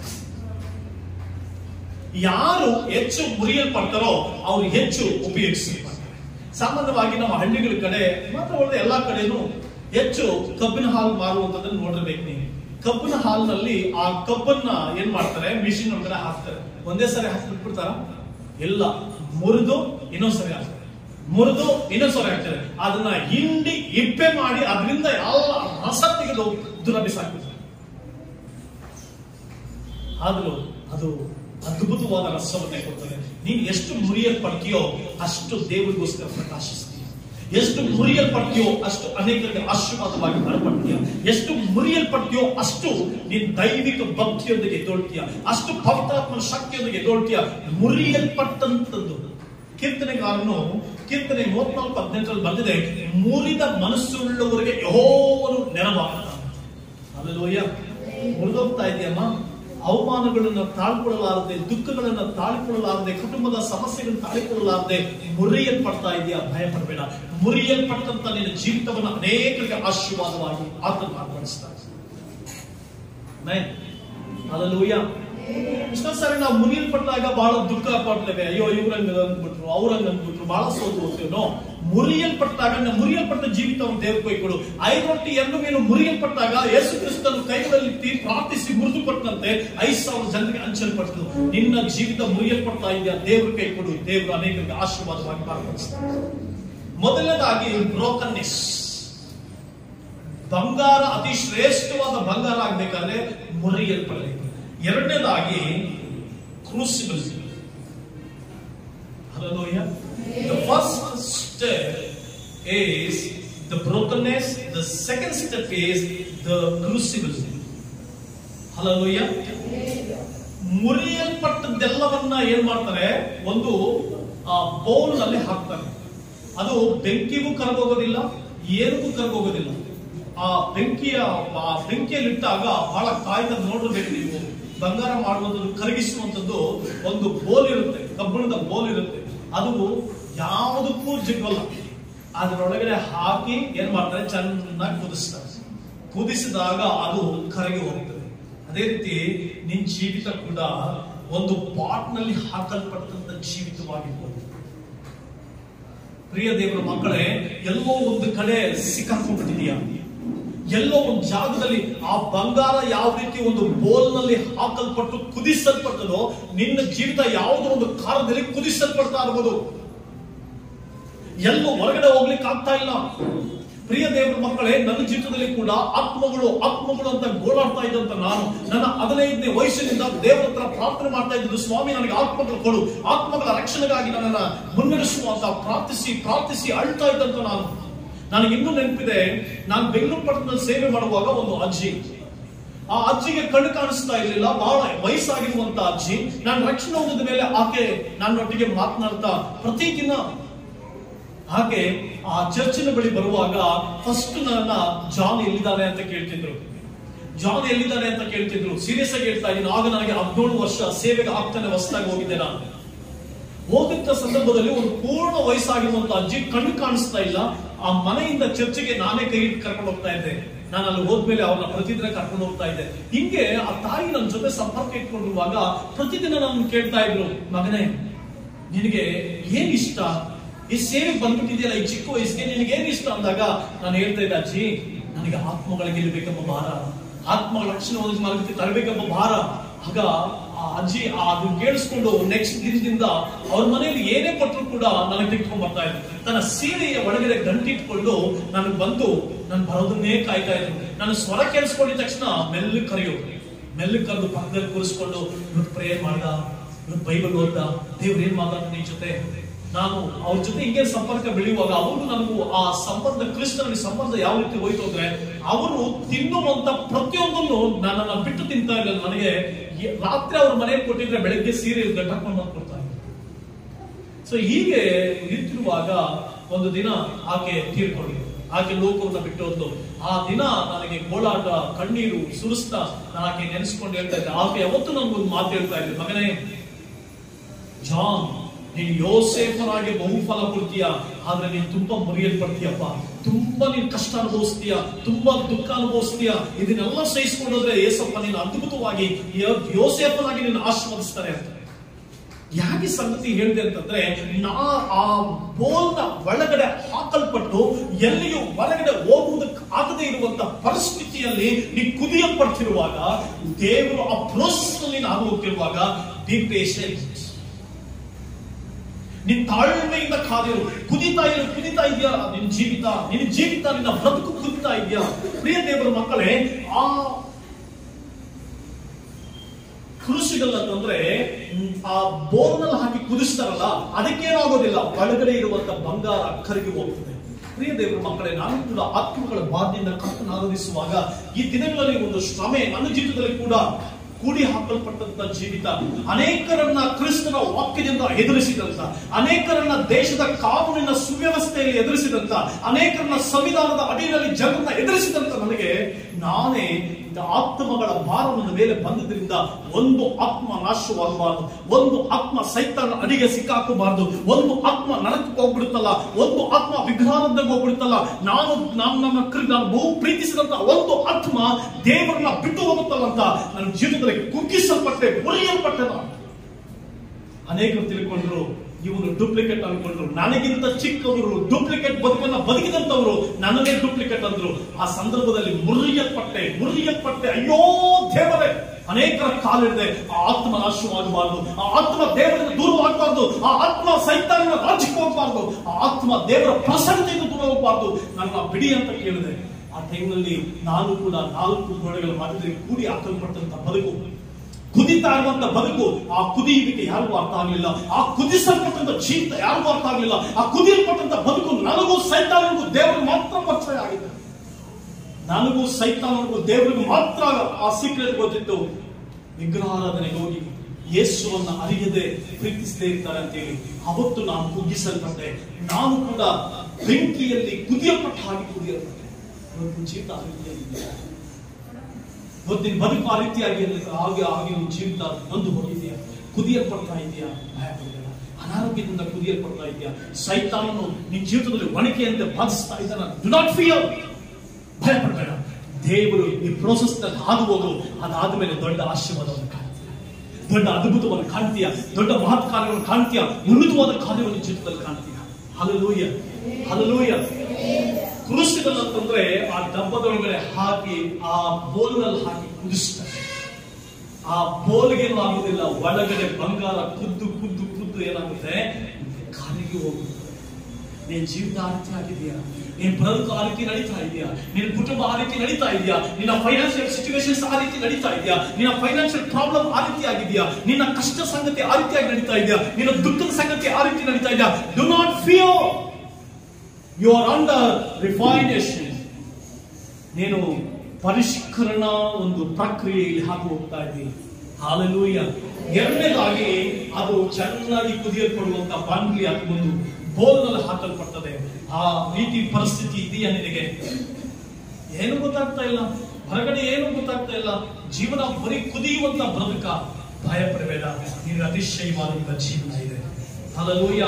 ಯಾರು ಹೆಚ್ಚು ಮುರಿಯಲ್ಪಡ್ತಾರೋ ಅವ್ರು ಹೆಚ್ಚು ಉಪಯೋಗಿಸ್ತಾರೆ ಸಾಮಾನ್ಯವಾಗಿ ನಮ್ಮ ಹಳ್ಳಿಗಳ ಕಡೆ ಮಾತ್ರವಲ್ಲದೆ ಎಲ್ಲಾ ಕಡೆನೂ ಹೆಚ್ಚು ಕಬ್ಬಿನ ಹಾಲು ಮಾರುವಂತದನ್ನು ನೋಡಿರ್ಬೇಕು ನೀವು ಕಬ್ಬಿನ ಹಾಲಿನಲ್ಲಿ ಆ ಕಬ್ಬನ್ನ ಏನ್ ಮಾಡ್ತಾರೆ ಮಿಷಿನ್ ಒಳಗಡೆ ಹಾಕ್ತಾರೆ ಒಂದೇ ಸರಿ ಹಾಕ್ಬಿಟ್ಬಿಡ್ತಾರ ಇಲ್ಲ ಮುರಿದು ಇನ್ನೊಂದ್ಸರಿ ಹಾಕ್ತಾರೆ ಮುರಿದು ಇನ್ನೊಂದ್ಸರಿ ಹಾಕ್ತಾರೆ ಅದನ್ನ ಹಿಂಡಿ ಇಪ್ಪೆ ಮಾಡಿ ಅದರಿಂದ ಎಲ್ಲ ರಸ ತೆಗೆದು ದೂರ ಬಿಸಾಕ್ಬಿಡ್ತಾರೆ ಆದರೂ ಅದು ಅದ್ಭುತವಾದ ರಸವನ್ನೇ ಕೊಡ್ತದೆ ನೀನು ಎಷ್ಟು ಮುರಿಯಲ್ಪಡ್ತೀಯೋ ಅಷ್ಟು ದೇವರಿಗೋಸ್ಕರ ಪ್ರಕಾಶಿಸ್ತೀಯ ಎಷ್ಟು ಮುರಿಯಲ್ಪಡ್ತೀಯೋ ಅಷ್ಟು ಅನೇಕರಿಗೆ ಆಶೀರ್ವಾದವಾಗಿ ಬರಪಡ್ತೀಯ ಎಷ್ಟು ಮುರಿಯಲ್ಪಡ್ತೀಯೋ ಅಷ್ಟು ನೀನ್ ದೈವಿಕ ಭಕ್ತಿಯೊಂದಿಗೆ ಎದ್ದೋಳ್ತೀಯ ಅಷ್ಟು ಪವಿತ್ರಾತ್ಮನ ಶಕ್ತಿಯೊಂದಿಗೆ ಎದ್ದೋಳ್ತೀಯ ಮುರಿಯಲ್ಪಟ್ಟಂತದ್ದು ಕೀರ್ತನೆಗಾರನು ಕೀರ್ತನೆ ಮೂವತ್ನಾಲ್ಕು ಹದಿನೆಂಟರಲ್ಲಿ ಬಂದಿದೆ ಮುರಿದ ಮನಸ್ಸುಳ್ಳವರಿಗೆ ಯಹೋವನು ನೆರವಾಗ್ತಾನೆ ಅಲ್ಲೋಯ್ಯ ಮುರಿದೋಗ್ತಾ ಇದೆಯಮ್ಮ ಅವಮಾನಗಳನ್ನ ತಾಳ್ಕೊಳ್ಳಲಾರದೆ ದುಃಖಗಳನ್ನ ತಾಳ್ಕೊಳ್ಳಲಾರದೆ ಕುಟುಂಬದ ಸಮಸ್ಯೆಗಳನ್ನ ತಾಳಿಕೊಳ್ಳಲಾರದೆ ಮುರಿಯಲ್ಪಡ್ತಾ ಇದೆಯಾ ಭಯ ಪಡಬೇಡ ಮುರಿಯಲ್ಪಟ್ಟಂತ ನಿನ್ನ ಜೀವಿತವನ್ನು ಅನೇಕರಿಗೆ ಆಶೀರ್ವಾದವಾಗಿ ಆತನ ಮಾರ್ಪಡಿಸ್ತಾರೆ ಅಲ್ಲೂಯ್ಯ ಇಷ್ಟೊಂದು ಸರಿ ನಾವು ಮುರಿಯಲ್ಪಟ್ಟಾಗ ಬಹಳ ದುಃಖ ಪಡ್ತೇವೆ ಅಯ್ಯೋ ಇವ್ರಂಗ ಅಂದ್ಬಿಟ್ರು ಅವ್ರಂಗ ಅಂದ್ಬಿಟ್ರು ಬಹಳ ಸೋತು ಹೋಗ್ತೇವೆ ನೋ ಮುರಿಯಲ್ಪಟ್ಟಾಗ ನಾವು ಮುರಿಯಲ್ಪಟ್ಟ ಜೀವಿತವನ್ನು ದೇವ್ರ ಕೈಕೊಡು ಐದು ರೊಟ್ಟಿ ಎರಡು ಮೀನು ಮುರಿಯಲ್ಪಟ್ಟಾಗ ಯೇಸು ಕ್ರಿಸ್ತನು ಕೈಗಳಲ್ಲಿ ಪ್ರಾರ್ಥಿಸಿ ಮುರಿದು ಕೊಟ್ಟಂತೆ ಐದು ಸಾವಿರ ಜನರಿಗೆ ಹಂಚಲ್ಪಟ್ಟರು ನಿನ್ನ ಜೀವಿತ ಮುರಿಯಲ್ಪಡ್ತಾ ಇದೆಯಾ ದೇವ್ರ ಕೈ ಕೊಡು ದೇವರು ಅನೇಕರಿಗೆ ಆಶೀರ್ವಾದವಾಗಿ ಮಾರ್ಪಡಿಸ್ತಾರೆ ಮೊದಲನೇದಾಗಿ ಬ್ರೋಕನ್ನೆಸ್ ಬಂಗಾರ ಅತಿ ಶ್ರೇಷ್ಠವಾದ ಬಂಗಾರ ಆಗ್ಬೇಕಾದ್ರೆ ಮುರಿಯಲ್ಪಡಬೇಕು ಎರಡನೇದಾಗಿ ಕ್ರೂಸಿಬಲ್ Hallelujah. The first step is the brokenness. The second step is the crucible. Hallelujah. ಮುರಿಯಲ್ಪಟ್ಟದ್ದೆಲ್ಲವನ್ನ ಏನ್ ಮಾಡ್ತಾರೆ ಒಂದು ಬೌಲ್ ನಲ್ಲಿ ಹಾಕ್ತಾರೆ ಅದು ಬೆಂಕಿಗೂ ಕರಗೋಗೋದಿಲ್ಲ ಏನಕ್ಕೂ ಕರಗೋಗೋದಿಲ್ಲ ಆ ಬೆಂಕಿಯ ಆ ಬೆಂಕಿಯಲ್ಲಿ ಇಟ್ಟಾಗ ಬಹಳ ಕಾಯ್ದ ನೋಡಬೇಕು ನೀವು ಬಂಗಾರ ಮಾಡುವಂಥದ್ದು ಕರಗಿಸುವಂಥದ್ದು ಒಂದು ಬೋಲ್ ಇರುತ್ತೆ ಕಬ್ಬಿಣದ ಬೋಲ್ ಇರುತ್ತೆ ಅದು ಯಾವುದಕ್ಕೂ ಜಿಗ್ಗಲ್ಲ ಅದರೊಳಗಡೆ ಹಾಕಿ ಏನ್ ಮಾಡ್ತಾರೆ ಚೆನ್ನಾಗಿ ಕುದಿಸ್ತಾರೆ ಕುದಿಸಿದಾಗ ಅದು ಕರಗಿ ಹೋಗ್ತದೆ ಅದೇ ರೀತಿ ನಿನ್ ಜೀವಿತ ಕೂಡ ಒಂದು ಪಾಟ್ ನಲ್ಲಿ ಹಾಕಲ್ಪಟ್ಟಂತ ಜೀವಿತವಾಗಿರ್ಬೋದು ಪ್ರಿಯ ದೇವರ ಮಕ್ಕಳೇ ಎಲ್ಲೋ ಒಂದು ಕಡೆ ಸಿಕ್ಕಾಕೊಂಡ್ಬಿಟ್ಟಿದೆಯಾ ಎಲ್ಲೋ ಒಂದು ಜಾಗದಲ್ಲಿ ಆ ಬಂಗಾರ ಯಾವ ರೀತಿ ಒಂದು ಬೋಲ್ ನಲ್ಲಿ ಹಾಕಲ್ಪಟ್ಟು ಕುದಿಸಲ್ಪಟ್ಟದೋ ನಿನ್ನ ಜೀವಿತ ಯಾವುದೋ ಒಂದು ಕಾಲದಲ್ಲಿ ಕುದಿಸಲ್ಪಡ್ತಾ ಇರ್ಬೋದು ಎಲ್ಲೋ ಹೊರಗಡೆ ಹೋಗ್ಲಿಕ್ಕೆ ಆಗ್ತಾ ಇಲ್ಲ ಪ್ರಿಯ ದೇವರ ಮಕ್ಕಳೇ ನನ್ನ ಜೀವಿತದಲ್ಲಿ ಕೂಡ ಆತ್ಮಗಳು ಆತ್ಮಗಳು ಅಂತ ಗೋಳಾಡ್ತಾ ಇದ್ದಂತ ನಾನು ನನ್ನ ಹದಿನೈದನೇ ವಯಸ್ಸಿನಿಂದ ದೇವರ ಹತ್ರ ಪ್ರಾರ್ಥನೆ ಮಾಡ್ತಾ ಇದ್ದು ಸ್ವಾಮಿ ನನಗೆ ಆತ್ಮಗಳು ಕೊಡು ಆತ್ಮಗಳ ರಕ್ಷಣೆಗಾಗಿ ನನ್ನನ್ನ ಮುನ್ನಡೆಸುವ ಅಂತ ಪ್ರಾರ್ಥಿಸಿ ಪ್ರಾರ್ಥಿಸಿ ಅಳ್ತಾ ಇದ್ದಂತ ನಾನು ನನಗೆ ಇನ್ನೂ ನೆನಪಿದೆ ನಾನು ಬೆಂಗಳೂರು ಪಟ್ಟಣದಲ್ಲಿ ಸೇವೆ ಮಾಡುವಾಗ ಒಂದು ಅಜ್ಜಿ ಆ ಅಜ್ಜಿಗೆ ಕಣ್ಣು ಕಾಣಿಸ್ತಾ ಇರಲಿಲ್ಲ ಬಹಳ ವಯಸ್ಸಾಗಿರುವಂತ ಅಜ್ಜಿ ನಾನು ರಕ್ಷಣೆ ಹೋದ ಮೇಲೆ ಆಕೆ ನನ್ನೊಟ್ಟಿಗೆ ಮಾತನಾಡ್ತಾ ಪ್ರತಿದಿನ ಹಾಗೆ ಆ ಚರ್ಚಿನ ಬಳಿ ಬರುವಾಗ ಫಸ್ಟ್ ನನ್ನ ಜಾನ್ ಎಲ್ಲಿದ್ದಾನೆ ಅಂತ ಕೇಳ್ತಿದ್ರು ಜಾನ್ ಎಲ್ಲಿದ್ದಾನೆ ಅಂತ ಕೇಳ್ತಿದ್ರು ಸೀರಿಯಸ್ ಆಗಿ ಹೇಳ್ತಾ ಇದ್ದೀನಿ ಆಗ ನನಗೆ ಹದಿನೇಳು ವರ್ಷ ಸೇವೆಗೆ ಆಗ್ತಾನೆ ಹೊಸದಾಗಿ ಹೋಗಿದ್ದೆ ನಾನು ಹೋಗಿದ್ದ ಸಂದರ್ಭದಲ್ಲಿ ಒಂದು ಪೂರ್ಣ ವಯಸ್ಸಾಗಿರುವಂತ ಅಜ್ಜಿ ಕಣ್ಣು ಕಾಣಿಸ್ತಾ ಇಲ್ಲ ಆ ಮನೆಯಿಂದ ಚರ್ಚಿಗೆ ನಾನೇ ಕೈ ಹಿಡ್ದು ಕರ್ಕೊಂಡು ಹೋಗ್ತಾ ಇದ್ದೆ ನಾನು ಅಲ್ಲಿ ಹೋದ್ಮೇಲೆ ಅವ್ರನ್ನ ಪ್ರತಿದಿನ ಕರ್ಕೊಂಡು ಹೋಗ್ತಾ ಇದ್ದೆ ಹಿಂಗೆ ಆ ತಾಯಿ ನನ್ನ ಜೊತೆ ಸಂಪರ್ಕ ಇಟ್ಕೊಂಡಿರುವಾಗ ಪ್ರತಿದಿನ ನಾನು ಕೇಳ್ತಾ ಇದ್ರು ಮಗನೇ ನಿನಗೆ ಏನ್ ಇಷ್ಟ ಈ ಸೇವೆ ಬಂದ್ಬಿಟ್ಟಿದೆಯಲ್ಲ ಈ ಚಿಕ್ಕ ವಯಸ್ಸಿಗೆ ನಿನಗೆ ಏನ್ ಇಷ್ಟ ಅಂದಾಗ ನಾನು ಹೇಳ್ತಾ ಇದ್ದೆ ಅಜ್ಜಿ ನನಗೆ ಆತ್ಮಗಳ ಗೆಲ್ಲಬೇಕೆಂಬ ಭಾರ ಆತ್ಮಗಳ ರಕ್ಷಣೆ ಒಂದು ಮಾರ್ಗಕ್ಕೆ ತರಬೇಕೆಂಬ ಭಾರ ಆಗ ಆ ಅಜ್ಜಿ ಆ ಅದನ್ನ ಕೇಳಿಸ್ಕೊಂಡು ನೆಕ್ಸ್ಟ್ ದಿನದಿಂದ ಅವ್ರ ಮನೆಯಲ್ಲಿ ಏನೇ ಕೊಟ್ಟರು ಕೂಡ ನನಗೆ ತೆಗೆದುಕೊಂಡ್ ಬರ್ತಾ ಇದ್ರು ತನ್ನ ಸೀರೆಯ ಒಳಗಡೆ ಗಂಟಿಟ್ಕೊಂಡು ನನಗೆ ಬಂದು ನಾನು ಬರೋದನ್ನೇ ಕಾಯ್ತಾ ಇದ್ರು ನಾನು ಸ್ವರ ಕೇಳಿಸ್ಕೊಂಡಿದ ತಕ್ಷಣ ಮೆಲ್ಲು ಕರೆಯೋದು ಮೆಲ್ಲು ಕರೆದು ಪಕ್ಕದಲ್ಲಿ ಕೂರಿಸ್ಕೊಂಡು ಇವತ್ತು ಪ್ರೇಯರ್ ಮಾಡ್ದ ಇವತ್ತು ಬೈಬಲ್ ಓದ್ದ ದೇವ್ರು ಏನ್ ಮಾತಾಡ್ತಾನೆ ನಿನ್ ಜೊತೆ ನಾನು ಅವ್ರ ಜೊತೆ ಹಿಂಗೆ ಸಂಪರ್ಕ ಬೆಳೆಯುವಾಗ ಅವರು ನನಗೂ ಆ ಸಂಬಂಧ ಕ್ರಿಸ್ತನಿಗೆ ಸಂಬಂಧ ಯಾವ ರೀತಿ ಹೋಯ್ತು ಅಂದ್ರೆ ಅವರು ತಿನ್ನುವಂತ ಪ್ರತಿಯೊಂದನ್ನು ನನ್ನನ್ನ ಬಿಟ್ಟು ತಿಂತಾ ಇಲ್ಲ ನನಗೆ ಎ- ರಾತ್ರಿ ಅವ್ರ ಮನೆಯಲ್ಲಿ ಕೊಟ್ಟಿದ್ರೆ ಬೆಳಗ್ಗೆ ಸೀರೆ ಗಟ್ಟಕೊಂಡು ಬಂದು ಕೊಡ್ತಾ ಇದ್ರು ಸೊ ಹೀಗೆ ಇರ್ತಿರುವಾಗ ಒಂದು ದಿನ ಆಕೆ ತೀರ್ಕೊಂಡಿದ್ರು ಆಕೆ ಲೋಕವನ್ನ ಬಿಟ್ಟು ಹೋದ್ಲು ಆ ದಿನ ನನಗೆ ಗೋಳಾಟ ಕಣ್ಣೀರು ಸುರಿಸ್ತಾ ನಾನು ಆಕೆ ನೆನೆಸ್ಕೊಂಡು ಹೇಳ್ತಾ ಇದ್ದೆ ಆಕೆ ಯಾವತ್ತು ನನ್ಗೊಂದು ಮಾತು ಹೇಳ್ತಾ ಇದ್ದೆ ಮಗನೇ ಜಾನ್ ನೀನು ಯೋಸೇಫನಾಗಿ ಬಹುಫಲ ಕೊಡ್ತೀಯ ಆದ್ರೆ ನೀನು ತುಂಬಾ ಮುರಿಯಲ್ಪಡ್ತೀಯಪ್ಪ ತುಂಬಾ ನೀನು ಕಷ್ಟ ಅನುಭವಿಸ್ತೀಯ ತುಂಬಾ ದುಃಖ ಅನುಭವಿಸ್ತೀಯ ಇದನ್ನೆಲ್ಲ ಸಹಿಸ್ಕೊಂಡೋದ್ರೆ ಏಸಪ್ಪ ನೀನು ಅದ್ಭುತವಾಗಿ ಯೋ- ಯೋಸೇಫನಾಗಿ ನೀನು ಆಶೀರ್ವದಿಸ್ತಾರೆ ಅಂತ ಯಾಕೆ ಸಂಗತಿ ಹೇಳಿದೆ ಅಂತಂದ್ರೆ ನಾ ಆ ಬೋಲ್ನ ಒಳಗಡೆ ಹಾಕಲ್ಪಟ್ಟು ಎಲ್ಲಿಯೂ ಹೊರಗಡೆ ಹೋಗುವುದಕ್ಕೆ ಆಗದೆ ಇರುವಂತ ಪರಿಸ್ಥಿತಿಯಲ್ಲಿ ನೀ ಕುದಿಯಲ್ಪಡ್ತಿರುವಾಗ ದೇವರು ಆ ಪ್ರೋಸೆಸ್ ನೀನು ಆಗಿ ಹೋಗ್ತಿರುವಾಗ ಬಿ ಪೇಷಂಟ್ ನಿನ್ ತಾಳ್ಮೆಯಿಂದ ಕಾದಿರು ಕುದಿತಾ ಇರು ಕುದಿತಾ ಇದೆಯಾ ನಿನ್ ಜೀವಿತ ನಿನ್ನ ಜೀವಿತ ನಿನ್ನ ಬ್ರದುಕು ಕುದಿತಾ ಇದೆಯಾ ಪ್ರಿಯ ದೇವರ ಮಕ್ಕಳೇ ಆ ಕೃಷಿಗಲ್ ಅಂತಂದ್ರೆ ಹ್ಮ್, ಆ ಬೋರ್ನಲ್ಲಿ ಹಾಕಿ ಕುದಿಸ್ತಾರಲ್ಲ ಅದಕ್ಕೇನಾಗೋದಿಲ್ಲ ಒಳಗಡೆ ಇರುವಂತ ಬಂಗಾರ ಕರಗಿ ಹೋಗ್ತದೆ ಪ್ರಿಯ ದೇವರ ಮಕ್ಕಳೇ ನಾನು ಕೂಡ ಆತ್ಮಗಳ ಬಾಧೆಯಿಂದ ಕರ್ತನ ಆರಾಧಿಸುವಾಗ ಈ ದಿನಗಳಲ್ಲಿ ಒಂದು ಶ್ರಮೆ ನನ್ನ ಜೀವಿತದಲ್ಲಿ ಕೂಡ ಕೂಡಿ ಹಾಕಲ್ಪಟ್ಟಂತ ಜೀವಿತ ಅನೇಕರನ್ನ ಕ್ರಿಸ್ತನ ವಾಕ್ಯದಿಂದ ಎದುರಿಸಿದಂತ ಅನೇಕರನ್ನ ದೇಶದ ಕಾನೂನಿನ ಸುವ್ಯವಸ್ಥೆಯಲ್ಲಿ ಎದುರಿಸಿದಂತ ಅನೇಕರನ್ನ ಸಂವಿಧಾನದ ಅಡಿಯಲ್ಲಿ ಜನರನ್ನ ಎದುರಿಸಿದಂತ ನನಗೆ ನಾನೇ இந்த ಆತ್ಮಗಳ ಭಾರ ನನ್ನ ಮೇಲೆ ಬಂದದ್ರಿಂದ ಒಂದು ಆತ್ಮ ನಾಶವಾಗಬಾರದು ಒಂದು ಆತ್ಮ ಸೈತಾನ ಅಡಿಗೆ ಸಿಕ್ಕಾಕಬಾರದು ಒಂದು ಆತ್ಮ ನರಕಕ್ಕೆ ಹೋಗ್ಬಿಡುತ್ತಲ್ಲ ಒಂದು ಆತ್ಮ ವಿಘ್ನಾನಂದಕ್ಕೆ ಹೋಗ್ಬಿಡುತ್ತಲ್ಲ ನಾನು ನಾನು ನನ್ನ ಕ್ರಿ- ನಾನು ಬಹು ಪ್ರೀತಿಸಿದಂತ ಒಂದು ಆತ್ಮ ದೇವರನ್ನ ಬಿಟ್ಟು ಹೋಗುತ್ತಲ್ಲ ಅಂತ ನನ್ನ ಜೀವಿತದಲ್ಲಿ ಕುಗ್ಗಿಸಲ್ಪಟ್ಟೆ ಮುರಿಯಲ್ಪಟ್ಟೆ ನಾನು ಅನೇಕರು ತಿಳ್ಕೊಂಡ್ರು ಇವನು ಡೂಪ್ಲಿಕೇಟ್ ಅನ್ಕೊಂಡ್ರು ನನಗಿಂತ ಚಿಕ್ಕವರು ಡೂಪ್ಲಿಕೇಟ್ ಬದುಕನ್ನ ಬದುಕಿದಂತವರು ನನಗೆ ಡೂಪ್ಲಿಕೇಟ್ ಅಂದ್ರು ಆ ಸಂದರ್ಭದಲ್ಲಿ ಮುರಿಯಲ್ಪಟ್ಟೆ ಮುರಿಯಲ್ಪಟ್ಟೆ ಅಯ್ಯೋ ದೇವರೇ ಅನೇಕರ ಕಾಲಿಡಿದೆ ಆ ಆತ್ಮ ನಾಶವಾಗಬಾರದು ಆ ಆತ್ಮ ದೇವರಿಂದ ದೂರವಾಗಬಾರ್ದು ಆ ಆತ್ಮ ಸೈತಾನಿನ ರಾಜ್ಯಕ್ಕೆ ಹೋಗಬಾರ್ದು ಆ ಆತ್ಮ ದೇವರ ಪ್ರಸನ್ನತೆಯಿಂದ ದೂರ ಹೋಗಬಾರ್ದು ನನ್ನ ಬಿಡಿ ಅಂತ ಕೇಳಿದೆ ಆ ಟೈಮ್ನಲ್ಲಿ ನಾನು ಕೂಡ ನಾಲ್ಕು ಗೋಡೆಗಳ ಮಧ್ಯದಲ್ಲಿ ಕೂಡಿ ಹಾಕಲ್ಪಟ್ಟಂತ ಬದುಕು ಕುದಿತಾ ಇರುವಂತ ಬದುಕು ಆ ಕುದಿಯುವಿಕೆ ಯಾರಿಗೂ ಅರ್ಥ ಆಗಲಿಲ್ಲ ಆ ಕುದಿಸಲ್ಪಟ್ಟಂತ ಜೀವಿತ ಯಾರಿಗೂ ಅರ್ಥ ಆಗಲಿಲ್ಲ ಆ ಕುದಿಯಲ್ಪಟ್ಟಂತ ಬದುಕು ನನಗೂ ಸೈತಾನಿಗೂ ದೇವರಿಗೆ ಮಾತ್ರ ಪರಿಚಯ ಆಗಿದೆ ನನಗೂ ಸೈತಾನಿಗೂ ದೇವರಿಗೂ ಮಾತ್ರ ಆ ಸೀಕ್ರೆಟ್ ಗೊತ್ತಿತ್ತು ವಿಗ್ರಹಾರಾಧನೆಗೆ ಹೋಗಿ ಯೇಸುವನ್ನ ಅರಿಯದೆ ಪ್ರೀತಿಸದೇ ಇರ್ತಾರೆ ಅಂತ ಹೇಳಿ ಅವತ್ತು ನಾನು ಕುಗ್ಗಿಸಲ್ಪಟ್ಟೆ ನಾನು ಕೂಡ ಬೆಂಕಿಯಲ್ಲಿ ಕುದಿಯಲ್ಪಟ್ಟ ಹಾಗೆ ಕುದಿಯಲ್ಪಟ್ಟೆ ಇವತ್ತು ಜೀವಿತ ಆ ರೀತಿಯಾಗಿದೆ ಇವತ್ತು ನಿನ್ ಬದುಕು ಆ ರೀತಿಯಾಗಿ ಹಾಗೆ ಹಾಗೆ ನಿನ್ ಜೀವಿತ ನೊಂದು ಹೋಗಿದೆಯಾ ಕುದಿಯಲ್ಪಡ್ತಾ ಇದೆಯಾ ಭಯ ಪಡಬೇಡ ಅನಾರೋಗ್ಯದಿಂದ ಕುದಿಯಲ್ಪಡ್ತಾ ಇದೆಯಾ ಸೈತಾನನು ನಿನ್ ಜೀವಿತದಲ್ಲಿ ಒಣಕೆಯಂತೆ ಬಾಧಿಸ್ತಾ ಇದ್ದಾನ ಡು ನಾಟ್ ಫಿಯರ್ ಭಯ ಪಡಬೇಡ ದೇವರು ಈ ಪ್ರೋಸೆಸ್ ನಲ್ಲಿ ಹಾದು ಹೋಗು ಅದಾದ ಮೇಲೆ ದೊಡ್ಡ ಆಶೀರ್ವಾದವನ್ನು ಕಾಣ್ತೀಯ ದೊಡ್ಡ ಅದ್ಭುತವನ್ನು ಕಾಣ್ತೀಯ ದೊಡ್ಡ ಮಹತ್ ಕಾರ್ಯವನ್ನು ಕಾಣ್ತೀಯ ಉನ್ನತವಾದ ಕಾರ್ಯವನ್ನು ಜೀವಿತದಲ್ಲಿ ಕಾಣ್ತೀಯ ಹಲಲೂಯ ಹಲಲೂಯ ಕ್ರೂಸಿಬಲ್ ಅಂತಂದ್ರೆ ಆ ಡಬ್ಬದೊಳಗಡೆ ಹಾಕಿ ಆ ಬೋಲ್ನಲ್ಲಿ ಹಾಕಿ ಕುದಿಸ್ತಾರೆ ಆ ಬೋಲ್ಗೇನು ಆಗುದಿಲ್ಲ ಒಳಗಡೆ ಬಂಗಾರ ಕುದ್ದು ಕುದ್ದು ಕುದ್ದು ಏನಾಗುತ್ತೆ ಕಾಲಿಗೆ ಹೋಗುತ್ತೆ ನಿನ್ ಜೀವಿತ ಆ ರೀತಿ ಆಗಿದೆಯಾ ನಿನ್ ಬದುಕು ಆ ರೀತಿ ನಡೀತಾ ಇದೆಯಾ ನಿನ್ನ ಕುಟುಂಬ ಆ ರೀತಿ ನಡೀತಾ ಇದೆಯಾ ನಿನ್ನ ಫೈನಾನ್ಷಿಯಲ್ ಸಿಚುವೇಶನ್ಸ್ ಆ ರೀತಿ ನಡೀತಾ ಇದೆಯಾ ನಿನ್ನ ಫೈನಾನ್ಷಿಯಲ್ ಪ್ರಾಬ್ಲಮ್ ಆ ರೀತಿ ಆಗಿದೆಯಾ ನಿನ್ನ ಕಷ್ಟ ಸಂಗತಿ ಆ ರೀತಿಯಾಗಿ ನಡೀತಾ ಇದೆಯಾ ನಿನ್ನ ದುಃಖದ ಸಂಗತಿ ಆ ರೀತಿ ನಡೀತಾ ಇದೆಯಾ do not fear you are under refination ನೀನು ಪರಿಷ್ಕರಣಾ ಒಂದು ಪ್ರಕ್ರಿಯೆಯಲ್ಲಿ ಹಾಕಿ ಹೋಗ್ತಾ ಇದ್ದೀನಿ ಹಾಲೆಲೂಯ ಎರಡನೇದಾಗಿ ಅದು ಚೆನ್ನಾಗಿ ಕುದಿಯಲ್ಪಡುವಂತ ಬಾಂಡ್ಲಿ ಅದು ಒಂದು ಬೋಲ್ನಲ್ಲಿ ಹಾಕಲ್ಪಡ್ತದೆ ಆ ರೀತಿ ಪರಿಸ್ಥಿತಿ ಇದೆಯಾ ನಿನಗೆ ಏನು ಗೊತ್ತಾಗ್ತಾ ಇಲ್ಲ ಹೊರಗಡೆ ಏನು ಗೊತ್ತಾಗ್ತಾ ಇಲ್ಲ ಜೀವನ ಬರೀ ಕುದಿಯುವಂತ ಬದುಕ ಭಯ ಪಡಬೇಡ ನಿನಗೆ ಅತಿಶಯವಾದಂತ ಜೀವನ ಇದೆ ಹಾಲೆಲೂಯ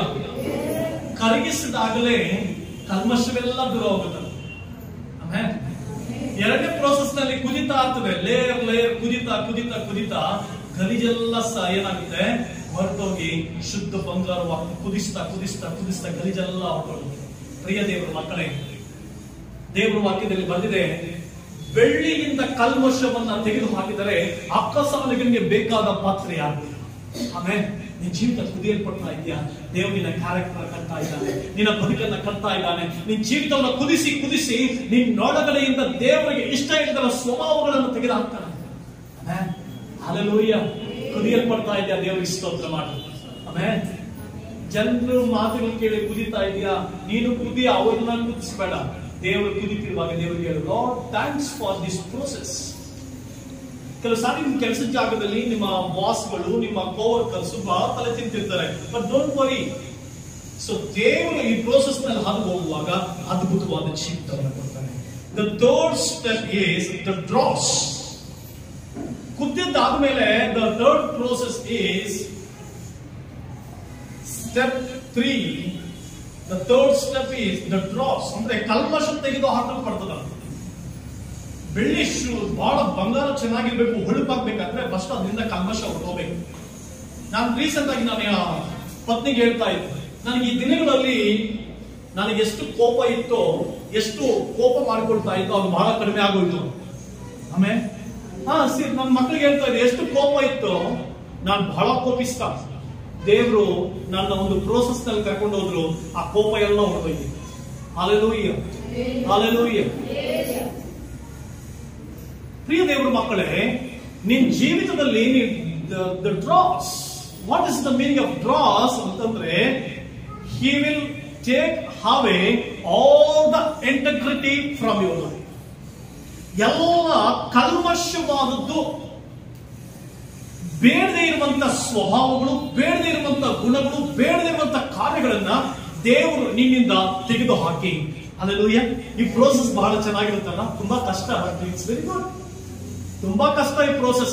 ಕರಗಿಸಿದಾಗಲೇ ಕಲ್ಮಶವೆಲ್ಲ ದೂರ ಹೋಗುತ್ತದೆ ಆಮೇಲೆ ಎರಡನೇ ಪ್ರೋಸೆಸ್ ನಲ್ಲಿ ಕುದಿತಾ ಆಗ್ತದೆ ಲೇಯರ್ ಲೇಯರ್ ಕುದಿತಾ ಕುದಿತಾ ಕುದಿತಾ ಗಲೀಜೆಲ್ಲ ಸಹ ಏನಾಗುತ್ತೆ ಹೊರಟೋಗಿ ಶುದ್ಧ ಬಂಗಾರವಾಗಿ ಕುದಿಸ್ತಾ ಕುದಿಸ್ತಾ ಕುದಿಸ್ತಾ ಗಲೀಜೆಲ್ಲ ಹೊರಟೋಗುತ್ತೆ ಪ್ರಿಯ ದೇವರ ಮಕ್ಕಳೇ ದೇವರ ವಾಕ್ಯದಲ್ಲಿ ಬಂದಿದೆ ಬೆಳ್ಳಿಯಿಂದ ಕಲ್ಮಶವನ್ನ ತೆಗೆದು ಹಾಕಿದರೆ ಅಕ್ಕಸಾಲಿಗನಿಗೆ ಬೇಕಾದ ಪಾತ್ರೆ ಯಾರು ಆಮೇಲೆ ನಿನ್ನ ಜೀವಿತ ಕುದಿಯಲ್ಪಡ್ತಾ ಇದೆಯಾ ದೇವರು ನಿನ್ನ ಕ್ಯಾರೆಕ್ಟರ್ ಕಟ್ತಾ ಇದ್ದಾನೆ ನಿನ್ನ ಬದುಕನ್ನ ಕಟ್ತಾ ಇದ್ದಾನೆ ನಿನ್ನ ಜೀವಿತವನ್ನು ಕುದಿಸಿ ಕುದಿಸಿ ನಿನ್ನೊಳಗಡೆಯಿಂದ ದೇವರಿಗೆ ಇಷ್ಟ ಇಲ್ಲದ ಸ್ವಭಾವಗಳನ್ನು ತೆಗೆದು ಹಾಕ್ತಾನೆ ಆಮೇಲೆ ಅಲೆಲೂಯ್ಯ ಕುದಿಯಲ್ಪಡ್ತಾ ಇದೆಯಾ ದೇವರಿಗೆ ಸ್ತೋತ್ರ ಮಾಡಿ ಆಮೇಲೆ ಜನರು ಮಾತುಗಳು ಕೇಳಿ ಕುದಿತಾ ಇದೆಯಾ ನೀನು ಕುದಿ ಅವ್ರನ್ನ ಕುದಿಸ್ಬೇಡ ದೇವರು ಕುದಿತಿರುವಾಗ ದೇವರಿಗೆ ಹೇಳು Lord thanks for this process ಕೆಲವು ಸಾರಿ ನಿಮ್ಮ ಕೆಲಸದ ಜಾಗದಲ್ಲಿ ನಿಮ್ಮ ಬಾಸ್ಗಳು ನಿಮ್ಮ ಕೋವರ್ಕರ್ಸ್ ಬಹಳ ತಲೆ ತಿಂತಿರ್ತಾರೆ ಬಟ್ ಡೋಂಟ್ ವರಿ ಸೊ ದೇವರು ಈ ಪ್ರೋಸೆಸ್ ನಲ್ಲಿ ಹಾದು ಹೋಗುವಾಗ ಅದ್ಭುತವಾದ ಜೀವಿತವನ್ನು ಕೊಡ್ತಾನೆ the third step is the dross ಕುದ್ದಿದ್ದಾದ್ಮೇಲೆ the third process is step three the third step is the dross ಅಂದ್ರೆ ಕಲ್ಮಶ ತೆಗೆದು ಹಾಕಲ್ಪಡ್ತದ ಬೆಳ್ಳಿ ಶೂ ಬಹಳ ಬಂಗಾರ ಚೆನ್ನಾಗಿರ್ಬೇಕು ಹೊಳಪಾಗ್ಬೇಕಂದ್ರೆ ಫಸ್ಟ್ ಅದರಿಂದ ಕಲ್ಮಶ ಹೊರಟೋಗ್ಬೇಕು ನಾನು ರೀಸೆಂಟ್ ಆಗಿ ನಾನು ಆ ಪತ್ನಿಗೆ ಹೇಳ್ತಾ ಇದ್ದೆ ನನಗೆ ಈ ದಿನಗಳಲ್ಲಿ ನನಗೆ ಎಷ್ಟು ಕೋಪ ಇತ್ತೋ ಎಷ್ಟು ಕೋಪ ಮಾಡ್ಕೊಳ್ತಾ ಇತ್ತು ಅದು ಬಹಳ ಕಡಿಮೆ ಆಗೋಯ್ತು ಆಮೇಲೆ ಹಾ ಸರಿ ನನ್ನ ಮಕ್ಕಳಿಗೆ ಹೇಳ್ತಾ ಇದ್ದೆ ಎಷ್ಟು ಕೋಪ ಇತ್ತು ನಾನು ಬಹಳ ಕೋಪಿಸ್ತ ದೇವರು ನನ್ನ ಒಂದು ಪ್ರೋಸೆಸ್ ನಲ್ಲಿ ಕರ್ಕೊಂಡು ಹೋದ್ರು ಆ ಕೋಪ ಎಲ್ಲ ಹೊರಟೋಯ್ತು ಹಾಲೆಲೂಯ್ಯ ಹಾಲೆಲೂಯ್ಯ ಪ್ರಿಯ ದೇವರ ಮಕ್ಕಳೇ ನಿನ್ ಜೀವಿತದಲ್ಲಿ the dross what is the meaning of dross ಅಂತಂದ್ರೆ he will take away all the integrity from your life ಎಲ್ಲ ಕಲ್ಮಶವಾದದ್ದು ಬೇಡದೇ ಇರುವಂತ ಸ್ವಭಾವಗಳು ಬೇಡದೇ ಇರುವಂತ ಗುಣಗಳು ಬೇಡದೇ ಇರುವಂತ ಕಾರ್ಯಗಳನ್ನ ದೇವರು ನಿನ್ನಿಂದ ತೆಗೆದು ಹಾಕಿ ಅಲ್ಲೆಲ್ಲೂಯ್ಯ ಈ ಪ್ರೋಸೆಸ್ ಬಹಳ ಚೆನ್ನಾಗಿರುತ್ತಲ್ಲ ತುಂಬಾ ಕಷ್ಟ ಇಟ್ಸ್ ವೆರಿ ಗುಡ್ ತುಂಬಾ ಕಷ್ಟ ಈ ಪ್ರೋಸೆಸ್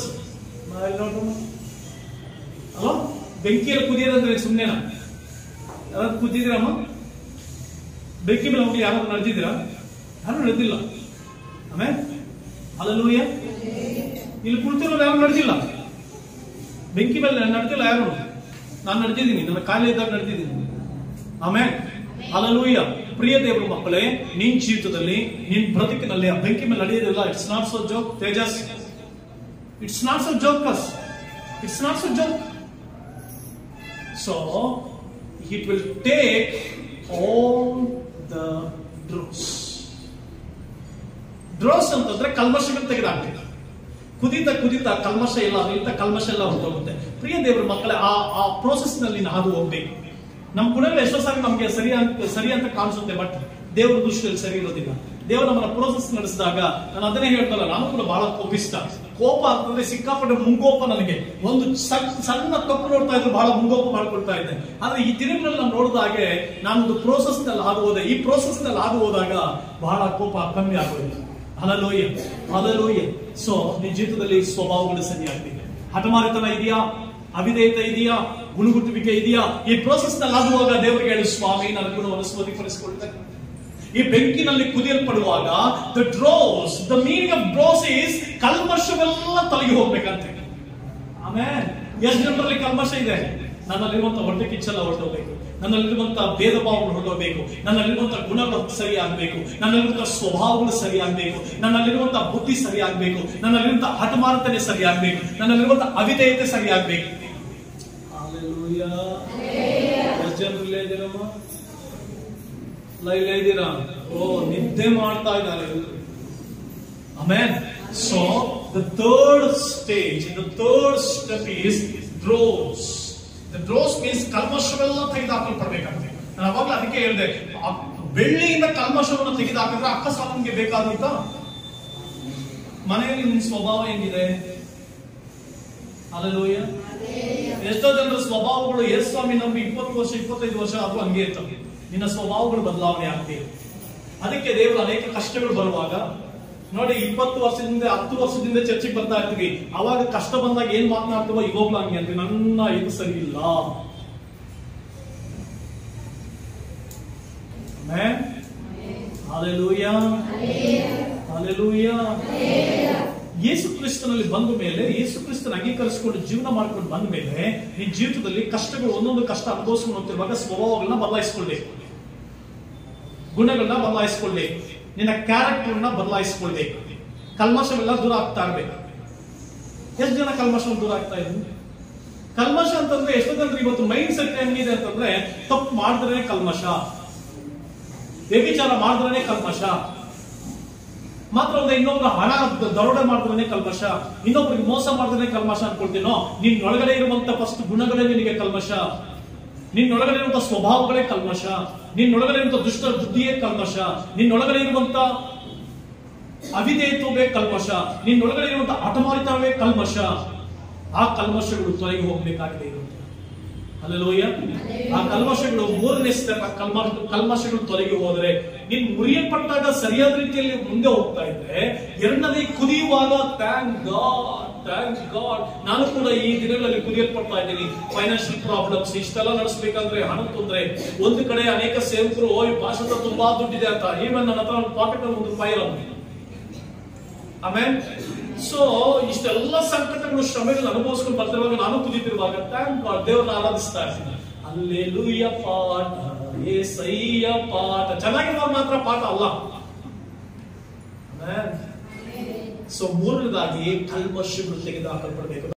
ಅಲ್ಲ ಬೆಂಕಿಯಲ್ಲಿ ಕುದಿಯೋದಂದ್ರೆ ಸುಮ್ಮನೆನಾ ಯಾರಾದ್ರು ಕುದಿದಿರಮ್ಮ ಬೆಂಕಿ ಮೇಲೆ ಹೋಗಿ ಯಾರು ನಡೆದಿದ್ದೀರಾ ಯಾರು ನಡೆದಿಲ್ಲ ಆಮೇಲೆ ಅಲ್ಲೂಯ್ಯ ಇಲ್ಲಿ ಕುಳಿತಿರೋರು ಯಾರು ನಡೆದಿಲ್ಲ ಬೆಂಕಿ ಮೇಲೆ ನಡೆದಿಲ್ಲ ಯಾರು ನಾನು ನಡೆದಿದ್ದೀನಿ ನನ್ನ ಕಾಯಿಲೆ ಇದ್ದಾಗ ನಡೆದಿದ್ದೀನಿ ಆಮೇಲೆ ಅಲಲೂಯ್ಯ ಪ್ರಿಯ ದೇವರ ಮಕ್ಕಳೇ ನಿನ್ ಜೀವಿತದಲ್ಲಿ ನಿನ್ ಬದುಕಿನಲ್ಲಿ ಆ ಬೆಂಕಿ ಮೇಲೆ ನಡೆಯೋದಿಲ್ಲ it's not so joke Tejas it's not so jokes it's not so joke so it will take all the dross dross ಅಂತಂದ್ರೆ ಕಲ್ಮಶಗಳು ತೆಗೆದಾಕ್ಬೇಕು ಕುದಿತ ಕುದಿತ ಕಲ್ಮಶ ಇಲ್ಲ ಅದರಿಂದ ಕಲ್ಮಶ ಎಲ್ಲ ಹೊರಟೋಗುತ್ತೆ ಪ್ರಿಯ ದೇವರ ಮಕ್ಕಳೇ ಆ ಆ ಪ್ರೋಸೆಸ್ ನಲ್ಲಿ ನಾವು ಹಾದು ಹೋಗ್ಬೇಕು ನಮ್ಮ ಗುಣಗಳು ಎಷ್ಟೋ ಸಾರಿ ನಮ್ಗೆ ಸರಿ ಅಂತ ಸರಿ ಅಂತ ಕಾಣಿಸುತ್ತೆ ಬಟ್ ದೇವರ ದೃಷ್ಟಿಯಲ್ಲಿ ಸರಿ ಇರೋದಿಲ್ಲ ದೇವರು ನಮ್ಮನ್ನ ಪ್ರೋಸೆಸ್ ನಡೆಸಿದಾಗ ನಾನು ಅದನ್ನೇ ಹೇಳ್ತಲ್ಲ ನಾನು ಕೂಡ ಬಹಳ ಕೋಪಿಸ್ತ ಕೋಪ ಅಂತಂದ್ರೆ ಸಿಕ್ಕಾಪಟ್ಟೆ ಮುಂಗೋಪ ನನಗೆ ಒಂದು ಸಣ್ಣ ಸಣ್ಣ ತಪ್ಪು ನೋಡ್ತಾ ಇದ್ರು ಬಹಳ ಮುಂಗೋಪ ಮಾಡ್ಕೊಳ್ತಾ ಇದ್ದೆ ಆದ್ರೆ ಈ ದಿನಗಳಲ್ಲಿ ನಾವು ನೋಡಿದ ಹಾಗೆ ನಾನೊಂದು ಪ್ರೋಸೆಸ್ ನಲ್ಲಿ ಹಾದು ಹೋದೆ ಈ ಪ್ರೋಸೆಸ್ ನಲ್ಲಿ ಹಾದು ಹೋದಾಗ ಬಹಳ ಕೋಪ ಕಮ್ಮಿ ಆಗೋದಿಲ್ಲ ಹಲಲೋಯ ಹಲಲೋಯ ಸೊ ನಿನ್ನ ಜೀವಿತದಲ್ಲಿ ಸ್ವಭಾವಗಳು ಸರಿಯಾಗ್ತಿದೆ ಹಠಮಾರಿತನ ಇದೆಯಾ ಅವಿಧೇಯತೆ ಇದೆಯಾ ಗುಣಗುಟ್ಟುವಿಕೆ ಇದೆಯಾ ಈ ಪ್ರೋಸೆಸ್ ನಲ್ಲಿ ಆಗುವಾಗ ದೇವರಿಗೆ ಹೇಳಿ ಸ್ವಾಮಿ ನನ್ನ ಗುಣವನ್ನು ಸ್ಮೃತಿಪಡಿಸಿಕೊಳ್ತೇನೆ ಈ ಬೆಂಕಿನಲ್ಲಿ ಕುದಿಯಲ್ಪಡುವಾಗ the dross the meaning of dross is ಕಲ್ಮಶವೆಲ್ಲ ತೊಲಗಿ ಹೋಗ್ಬೇಕಂತೆ ಆಮೇಲೆ ಎಷ್ಟು ಜನರಲ್ಲಿ ಕಲ್ಮಶ ಇದೆ ನನ್ನಲ್ಲಿರುವಂತ ಹೊಟ್ಟೆ ಕಿಚ್ಚೆಲ್ಲ ಹೊರಟೋಗ್ಬೇಕು ನನ್ನಲ್ಲಿರುವಂತ ಭೇದ ಭಾವಗಳು ಹೊರಡೋಗ್ಬೇಕು ನನ್ನಲ್ಲಿರುವಂತ ಗುಣಗಳು ಸರಿ ಆಗ್ಬೇಕು ನನ್ನಲ್ಲಿರುವಂತ ಸ್ವಭಾವಗಳು ಸರಿ ಆಗ್ಬೇಕು ನನ್ನಲ್ಲಿರುವಂತ ಬುದ್ಧಿ ಸರಿ ಆಗ್ಬೇಕು ನನ್ನಲ್ಲಿರುವಂತ ಹಠಮಾರತನೆ ಸರಿ ಆಗ್ಬೇಕು ನನ್ನಲ್ಲಿರುವಂತ ಅವಿಧೇಯತೆ ಸರಿ ಆಗ್ಬೇಕು ಎಷ್ಟು ಜನರಲ್ಲೇ ಇದ್ದೀರಮ್ಮ ಲೈವ್ ಇದ್ದೀರಾ ಓ ನಿದ್ದೆ ಮಾಡ್ತಾ ಇದ್ದಾರೆ amen so the third stage the third step is dross the dross means ಕಲ್ಮಶವೆಲ್ಲ ತೆಗೆದುಹಾಕಲ್ಪಡ್ಬೇಕಂತೆ ನಾನು ಅವಾಗಲೇ ಅದಕ್ಕೆ ಹೇಳಿದೆ ಆ ಬೆಳ್ಳಿಯಿಂದ ಕಲ್ಮಶವನ್ನು ತೆಗೆದುಹಾಕಿದ್ರೆ ಅಕ್ಕಸಾಲಿಗೆ ಬೇಕಾದಂತ ಮನೆಯಲ್ಲಿ ನಿನ್ನ ಸ್ವಭಾವ ಹೆಂಗಿದೆ ಅಲ್ಲೂಯ್ಯ ಎಷ್ಟೋ ಜನರ ಸ್ವಭಾವಗಳು ಎಸ್ ಸ್ವಾಮಿ ನಮ್ಗೆ ಇಪ್ಪತ್ತು ವರ್ಷ ಇಪ್ಪತ್ತೈದು ವರ್ಷ ಅದು ಹಂಗೆ ಇರ್ತವೆ ನಿನ್ನ ಸ್ವಭಾವಗಳು ಬದಲಾವಣೆ ಆಗ್ತಿದೆ ಅದಕ್ಕೆ ದೇವರು ಅನೇಕ ಕಷ್ಟಗಳು ಬರುವಾಗ ನೋಡಿ ಇಪ್ಪತ್ತು ವರ್ಷದಿಂದ ಹತ್ತು ವರ್ಷದಿಂದ ಚರ್ಚೆಗೆ ಬರ್ತಾ ಇರ್ತೀವಿ ಅವಾಗ ಕಷ್ಟ ಬಂದಾಗ ಏನ್ ಮಾತನಾಡ್ತೀವೋ ಇವಾಗ್ಲೂ ಹಂಗೆ ಅಂತ ನನ್ನ ಇದು ಸರಿ ಇಲ್ಲ ಹಾಲೆಲೂಯ ಹಾಲೆಲೂಯ ಯೇಸು ಕ್ರಿಸ್ತನಲ್ಲಿ ಬಂದ ಮೇಲೆ ಯೇಸು ಕ್ರಿಸ್ತನ ಅಂಗೀಕರಿಸಿಕೊಂಡು ಜೀವನ ಮಾಡ್ಕೊಂಡು ಬಂದ ಮೇಲೆ ನಿನ್ ಜೀವಿತದಲ್ಲಿ ಕಷ್ಟಗಳು ಒಂದೊಂದು ಕಷ್ಟ ಅನುಭವಿಸ್ಕೊಂಡು ಹೋಗ್ತಿರುವಾಗ ಸ್ವಭಾವಗಳನ್ನ ಬದಲಾಯಿಸ್ಕೊಳ್ಬೇಕು ಗುಣಗಳನ್ನ ಬದಲಾಯಿಸ್ಕೊಳ್ಬೇಕು ನಿನ್ನ ಕ್ಯಾರೆಕ್ಟರ್ನ ಬದಲಾಯಿಸ್ಕೊಳ್ಬೇಕು ಕಲ್ಮಶವೆಲ್ಲ ದೂರ ಆಗ್ತಾ ಇರ್ಬೇಕು ಎಷ್ಟು ಜನ ಕಲ್ಮಶ ದೂರ ಆಗ್ತಾ ಇದ್ರು ಕಲ್ಮಶ ಅಂತಂದ್ರೆ ಎಷ್ಟೋ ಜನರು ಇವತ್ತು ಮೈಂಡ್ ಸೆಟ್ ಹೆಂಗಿದೆ ಅಂತಂದ್ರೆ ತಪ್ಪು ಮಾಡಿದ್ರೆ ಕಲ್ಮಶ ವ್ಯಭಿಚಾರ ಮಾಡಿದ್ರೆ ಕಲ್ಮಶ ಮಾತ್ರ ಒಂದು ಇನ್ನೊಬ್ರು ಹಣ ದರೋಡೆ ಮಾಡಿದ್ರೆ ಕಲ್ಮಶ ಇನ್ನೊಬ್ರಿಗೆ ಮೋಸ ಮಾಡಿದ್ರೆ ಕಲ್ಮಶ ಅನ್ಕೊಳ್ತೀನೋ ನಿನ್ ಒಳಗಡೆ ಇರುವಂತ ಫಸ್ಟ್ ಗುಣಗಳೇ ನಿನಗೆ ಕಲ್ಮಶ ನಿನ್ನೊಳಗಡೆ ಇರುವಂತ ಸ್ವಭಾವಗಳೇ ಕಲ್ಮಶ ನಿನ್ನೊಳಗಡೆ ಇರುವಂತ ದುಷ್ಟ ಬುದ್ಧಿಯೇ ಕಲ್ಮಶ ನಿನ್ನೊಳಗಡೆ ಇರುವಂತ ಅವಿಧೇಯತ್ವವೇ ಕಲ್ಮಶ ನಿನ್ನೊಳಗಡೆ ಇರುವಂತ ಹಠಮಾರಿತವೇ ಕಲ್ಮಶ ಆ ಕಲ್ಮಶಗಳು ತೊಲಗಿ ಹೋಗ್ಬೇಕಾಗಿದೆ ಇರುತ್ತೆ ಅಲ್ಲಲೋಯ ಆ ಕಲ್ಮಶಗಳು ಮೂರನೇ ಸ್ಟೆಪ್ ಆ ಕಲ್ಮ ಕಲ್ಮಶಗಳು ತೊಲಗಿ ಹೋದರೆ ನೀನ್ ಮುರಿಯಲ್ಪಟ್ಟಾಗ ಸರಿಯಾದ ರೀತಿಯಲ್ಲಿ ಮುಂದೆ ಹೋಗ್ತಾ ಇದ್ರೆ ಎರಡನೇ ಕುದಿಯುವಾಗ ಥ್ಯಾಂಕ್ ಗಾಡ್ ಥ್ಯಾಂಕ್ ಗಾಡ್ ನಾನು ಕೂಡ ಈ ದಿನಗಳಲ್ಲಿ ಕುದಿಯಲ್ಪಡ್ತಾ ಇದ್ದೀನಿ ಫೈನಾನ್ಷಿಯಲ್ ಪ್ರಾಬ್ಲಮ್ಸ್ ಇಷ್ಟೆಲ್ಲ ನಡೆಸಬೇಕಂದ್ರೆ ಹಣ ತೊಂದ್ರೆ ಒಂದು ಕಡೆ ಅನೇಕ ಸೇವಕರು ಓ ಈ ಭಾಷಣ ತುಂಬಾ ದುಡ್ಡಿದೆ ಅಂತ ಈವನ್ ನನ್ನ ಹತ್ರ ಪಾಕೆಟ್ ಅಲ್ಲಿ ಒಂದು ರೂಪಾಯಿ ಇರೋದು ಆಮೇಲೆ ಸೊ ಇಷ್ಟೆಲ್ಲ ಸಂಕಟಗಳು ಶ್ರಮೆಗಳು ಅನುಭವಿಸ್ಕೊಂಡು ಬರ್ತಿರುವಾಗ ನಾನು ಕುದಿತಿರುವಾಗ ಥ್ಯಾಂಕ್ ಗಾಡ್ ದೇವ್ರನ್ನ ಆರಾಧಿಸ್ತಾ ಇರ್ತೀನಿ ಅಲ್ಲೆಲುಯ್ಯ ಪಾಠ ಏಸಯ್ಯ ಪಾಠ ಚೆನ್ನಾಗಿರುವಾಗ ಮಾತ್ರ ಪಾಠ ಅಲ್ಲ ಸೊ ಮೂರನೇದಾಗಿ ಕಲ್ಮಶಗಳು ತೆಗೆದು ಹಾಕಲ್ಪಡಬೇಕು